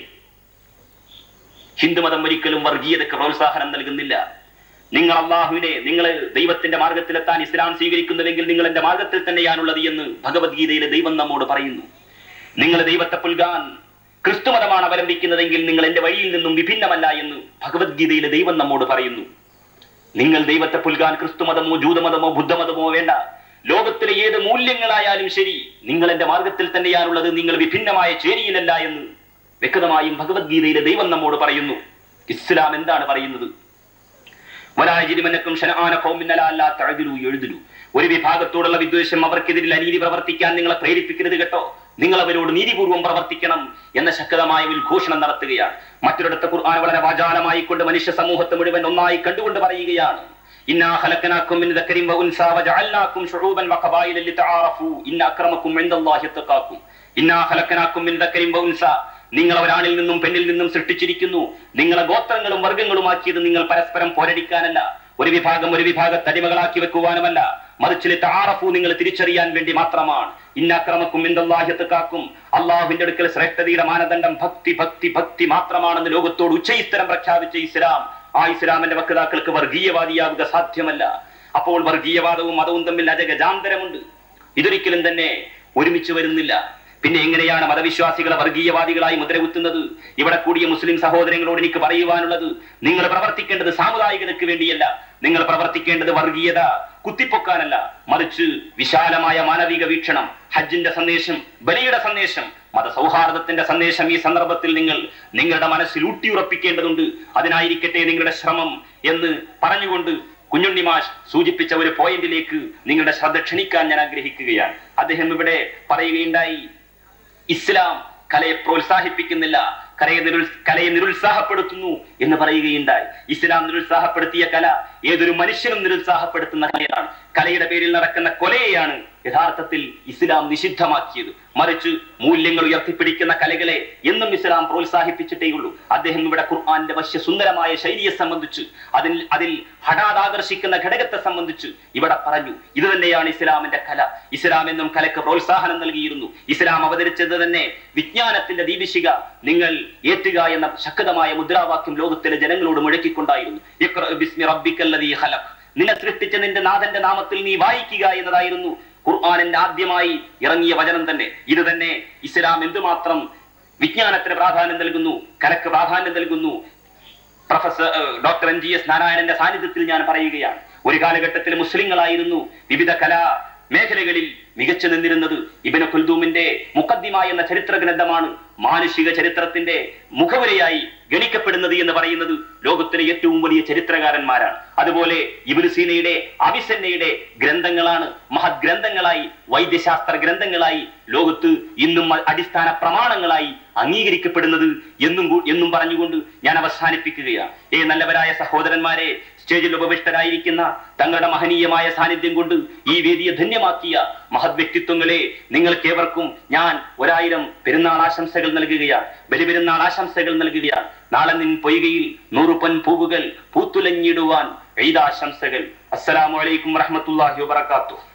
ഹിന്ദുമതം ഒരിക്കലും വർഗീയതയ്ക്ക് പ്രോത്സാഹനം നൽകുന്നില്ല നിങ്ങൾ അള്ളാഹുവിനെ നിങ്ങൾ ദൈവത്തിന്റെ മാർഗത്തിലെത്താൻ ഇസ്ലാം സ്വീകരിക്കുന്നുവെങ്കിൽ നിങ്ങൾ എന്റെ മാർഗത്തിൽ തന്നെയാണുള്ളത് എന്ന് ഭഗവത്ഗീതയിലെ ദൈവം നമ്മോട് പറയുന്നു നിങ്ങൾ ദൈവത്തെ പുൽകാൻ ക്രിസ്തുമതമാണ് അവലംബിക്കുന്നതെങ്കിൽ നിങ്ങൾ എന്റെ വഴിയിൽ നിന്നും വിഭിന്നമല്ല എന്ന് ഭഗവത്ഗീതയിലെ ദൈവം നമ്മോട് പറയുന്നു നിങ്ങൾ ദൈവത്തെ പുൽകാൻ ക്രിസ്തുമതമോ ജൂതമതമോ ബുദ്ധമതമോ വേണ്ട ലോകത്തിലെ ഏത് മൂല്യങ്ങളായാലും ശരി നിങ്ങൾ എന്റെ മാർഗത്തിൽ തന്നെയാണുള്ളത് നിങ്ങൾ വിഭിന്നമായ ചേരിയിലല്ല എന്ന് വ്യക്തമായും ഭഗവത്ഗീതയിലെ ദൈവം നമ്മോട് പറയുന്നു ഇസ്ലാം എന്താണ് പറയുന്നത് വരാജിരിമനക്കും എഴുതിലു ഒരു വിഭാഗത്തോടുള്ള വിദ്വേഷം അവർക്കെതിരിൽ അനീതി പ്രവർത്തിക്കാൻ നിങ്ങളെ പ്രേരിപ്പിക്കരുത് കേട്ടോ നിങ്ങൾ അവരോട് നീതിപൂർവം പ്രവർത്തിക്കണം എന്ന ശക്തമായ ഉദ്ഘോഷണം നടത്തുകയാണ് മറ്റൊരിടത്ത് ഖുർആൻ വളരെ വാചാലമായി കൊണ്ട് മനുഷ്യ സമൂഹത്തെ മുഴുവൻ ഒന്നായി കണ്ടുകൊണ്ട് പറയുകയാണ് ഇന്നാ ഖലഖനാക്കും മിൻ ദക്കരിൻ വഉൻസാ വജഅൽനാക്കും ശുഊബൻ വഖബായില ലിതആറഫു ഇന്ന അക്രമക്കും ഇൻദല്ലാഹി തഖാക്കും ഇന്നാ ഖലഖനാക്കും മിൻ ദക്കരിൻ വഉൻസാ നിങ്ങൾ ഒരാണിൽ നിന്നും പെണ്ണിൽ നിന്നും സൃഷ്ടിച്ചിരിക്കുന്നു നിങ്ങളെ ഗോത്രങ്ങളും വർഗങ്ങളുമാക്കിയത് നിങ്ങൾ പരസ്പരം പോരടിക്കാനല്ല ഒരു വിഭാഗം ഒരു വിഭാഗത്തെ അടിമകളാക്കി വെക്കുവാനുമല്ല മറിച്ച് താറഫു നിങ്ങൾ തിരിച്ചറിയാൻ വേണ്ടി മാത്രമാണ് ഇന്നാക്രമക്കും ഇന്ദല്ലാഹ്യത്ത് കാക്കും അള്ളാഹുവിന്റെ അടുക്കൽ ശ്രേഷ്ഠതയുടെ മാനദണ്ഡം ഭക്തി ഭക്തി ഭക്തി മാത്രമാണെന്ന് ലോകത്തോട് ഉച്ചയിസ്തരം പ്രഖ്യാപിച്ച ഇസ്ലാം ആ ഇസ്ലാമിന്റെ വക്താക്കൾക്ക് വർഗീയവാദിയാവുക സാധ്യമല്ല അപ്പോൾ വർഗീയവാദവും മതവും തമ്മിൽ അജഗജാന്തരമുണ്ട് ഇതൊരിക്കലും തന്നെ ഒരുമിച്ച് വരുന്നില്ല പിന്നെ എങ്ങനെയാണ് മതവിശ്വാസികളെ വർഗീയവാദികളായി മുദ്രകുത്തുന്നത് ഇവിടെ കൂടിയ മുസ്ലിം സഹോദരങ്ങളോട് എനിക്ക് പറയുവാനുള്ളത് നിങ്ങൾ പ്രവർത്തിക്കേണ്ടത് സാമുദായികതയ്ക്ക് വേണ്ടിയല്ല നിങ്ങൾ പ്രവർത്തിക്കേണ്ടത് വർഗീയത കുത്തിപ്പൊക്കാനല്ല മറിച്ച് വിശാലമായ മാനവിക വീക്ഷണം ഹജ്ജിന്റെ സന്ദേശം ബലിയുടെ സന്ദേശം മതസൗഹാർദ്ദത്തിന്റെ സന്ദേശം ഈ സന്ദർഭത്തിൽ നിങ്ങൾ നിങ്ങളുടെ മനസ്സിൽ ഊട്ടിയുറപ്പിക്കേണ്ടതുണ്ട് അതിനായിരിക്കട്ടെ നിങ്ങളുടെ ശ്രമം എന്ന് പറഞ്ഞുകൊണ്ട് കുഞ്ഞുണ്ണി മാഷ് സൂചിപ്പിച്ച ഒരു പോയിന്റിലേക്ക് നിങ്ങളുടെ ശ്രദ്ധ ക്ഷണിക്കാൻ ഞാൻ ആഗ്രഹിക്കുകയാണ് അദ്ദേഹം ഇവിടെ പറയുകയുണ്ടായി ഇസ്ലാം കലയെ പ്രോത്സാഹിപ്പിക്കുന്നില്ല കലയെ നിരുൽ കലയെ നിരുത്സാഹപ്പെടുത്തുന്നു എന്ന് പറയുകയുണ്ടായി ഇസ്ലാം നിരുത്സാഹപ്പെടുത്തിയ കല ഏതൊരു മനുഷ്യനും നിരുത്സാഹപ്പെടുത്തുന്ന കലയാണ് കലയുടെ പേരിൽ നടക്കുന്ന കൊലയെയാണ് യഥാർത്ഥത്തിൽ ഇസ്ലാം നിഷിദ്ധമാക്കിയത് മറിച്ച് മൂല്യങ്ങൾ ഉയർത്തിപ്പിടിക്കുന്ന കലകളെ എന്നും ഇസ്ലാം പ്രോത്സാഹിപ്പിച്ചിട്ടേയുള്ളൂ അദ്ദേഹം ഇവിടെ ഖുർആന്റെ വശ്യ സുന്ദരമായ ശൈലിയെ സംബന്ധിച്ച് അതിൽ അതിൽ ഹഠാത് ആകർഷിക്കുന്ന ഘടകത്തെ സംബന്ധിച്ച് ഇവിടെ പറഞ്ഞു ഇത് തന്നെയാണ് ഇസ്ലാമിന്റെ കല ഇസ്ലാം എന്നും കലക്ക് പ്രോത്സാഹനം നൽകിയിരുന്നു ഇസ്ലാം അവതരിച്ചത് തന്നെ വിജ്ഞാനത്തിന്റെ ദീപിശിക നിങ്ങൾ ഏറ്റുക എന്ന ശക്തമായ മുദ്രാവാക്യം ലോകത്തിലെ ജനങ്ങളോട് മുഴക്കിക്കൊണ്ടായിരുന്നു ഇഖ്റ ബിസ്മി റബ്ബിക്കല്ലദീ ഖലഖ് നിന്നെ സൃഷ്ടിച്ച നിന്റെ നാഥന്റെ നാമത്തിൽ നീ വായിക്കുക എന്നതായിരുന്നു ഖുർആാനിന്റെ ആദ്യമായി ഇറങ്ങിയ വചനം തന്നെ ഇത് തന്നെ ഇസ്ലാം എന്തുമാത്രം വിജ്ഞാനത്തിന് പ്രാധാന്യം നൽകുന്നു കലക്ക് പ്രാധാന്യം നൽകുന്നു പ്രൊഫസർ ഏഹ്, ഡോക്ടർ എൻ ജി എസ് നാരായണന്റെ സാന്നിധ്യത്തിൽ ഞാൻ പറയുകയാണ് ഒരു കാലഘട്ടത്തിൽ മുസ്ലിങ്ങളായിരുന്നു വിവിധ കലാ മേഖലകളിൽ മികച്ചു നിന്നിരുന്നത് ഇബന് ഖുൽദൂമിന്റെ മുഖദ്ദിമ എന്ന ചരിത്ര ഗ്രന്ഥമാണ് മാനുഷിക ചരിത്രത്തിന്റെ മുഖവരയായി ഗണിക്കപ്പെടുന്നത് എന്ന് പറയുന്നത് ലോകത്തിലെ ഏറ്റവും വലിയ ചരിത്രകാരന്മാരാണ് അതുപോലെ ഇബിന് സീനയുടെ അവിസന്നയുടെ ഗ്രന്ഥങ്ങളാണ് മഹത് ഗ്രന്ഥങ്ങളായി വൈദ്യശാസ്ത്ര ഗ്രന്ഥങ്ങളായി ലോകത്ത് ഇന്നും അടിസ്ഥാന പ്രമാണങ്ങളായി അംഗീകരിക്കപ്പെടുന്നത് എന്നും കൂ- എന്നും പറഞ്ഞുകൊണ്ട് ഞാൻ അവസാനിപ്പിക്കുകയാണ് ഏ നല്ലവരായ സഹോദരന്മാരെ സ്റ്റേജിൽ ഉപവിഷ്ടരായിരിക്കുന്ന തങ്ങളുടെ മഹനീയമായ സാന്നിധ്യം കൊണ്ട് ഈ വേദിയെ ധന്യമാക്കിയ മഹത് വ്യക്തിത്വങ്ങളെ നിങ്ങൾക്കേവർക്കും ഞാൻ ഒരായിരം പെരുന്നാൾ ആശംസകൾ നൽകുകയാണ് ബലിപെരുന്നാൾ ആശംസകൾ നൽകുകയാണ് നാളെ നിൻ പൊയ്കയിൽ നൂറു പൊൻ പൂവുകൾ പൂത്തുലഞ്ഞിടുവാൻ ഈദാശംസകൾ അസ്സലാമു അലൈക്കും വറഹ്മത്തുള്ളാഹി വബറകാതുഹു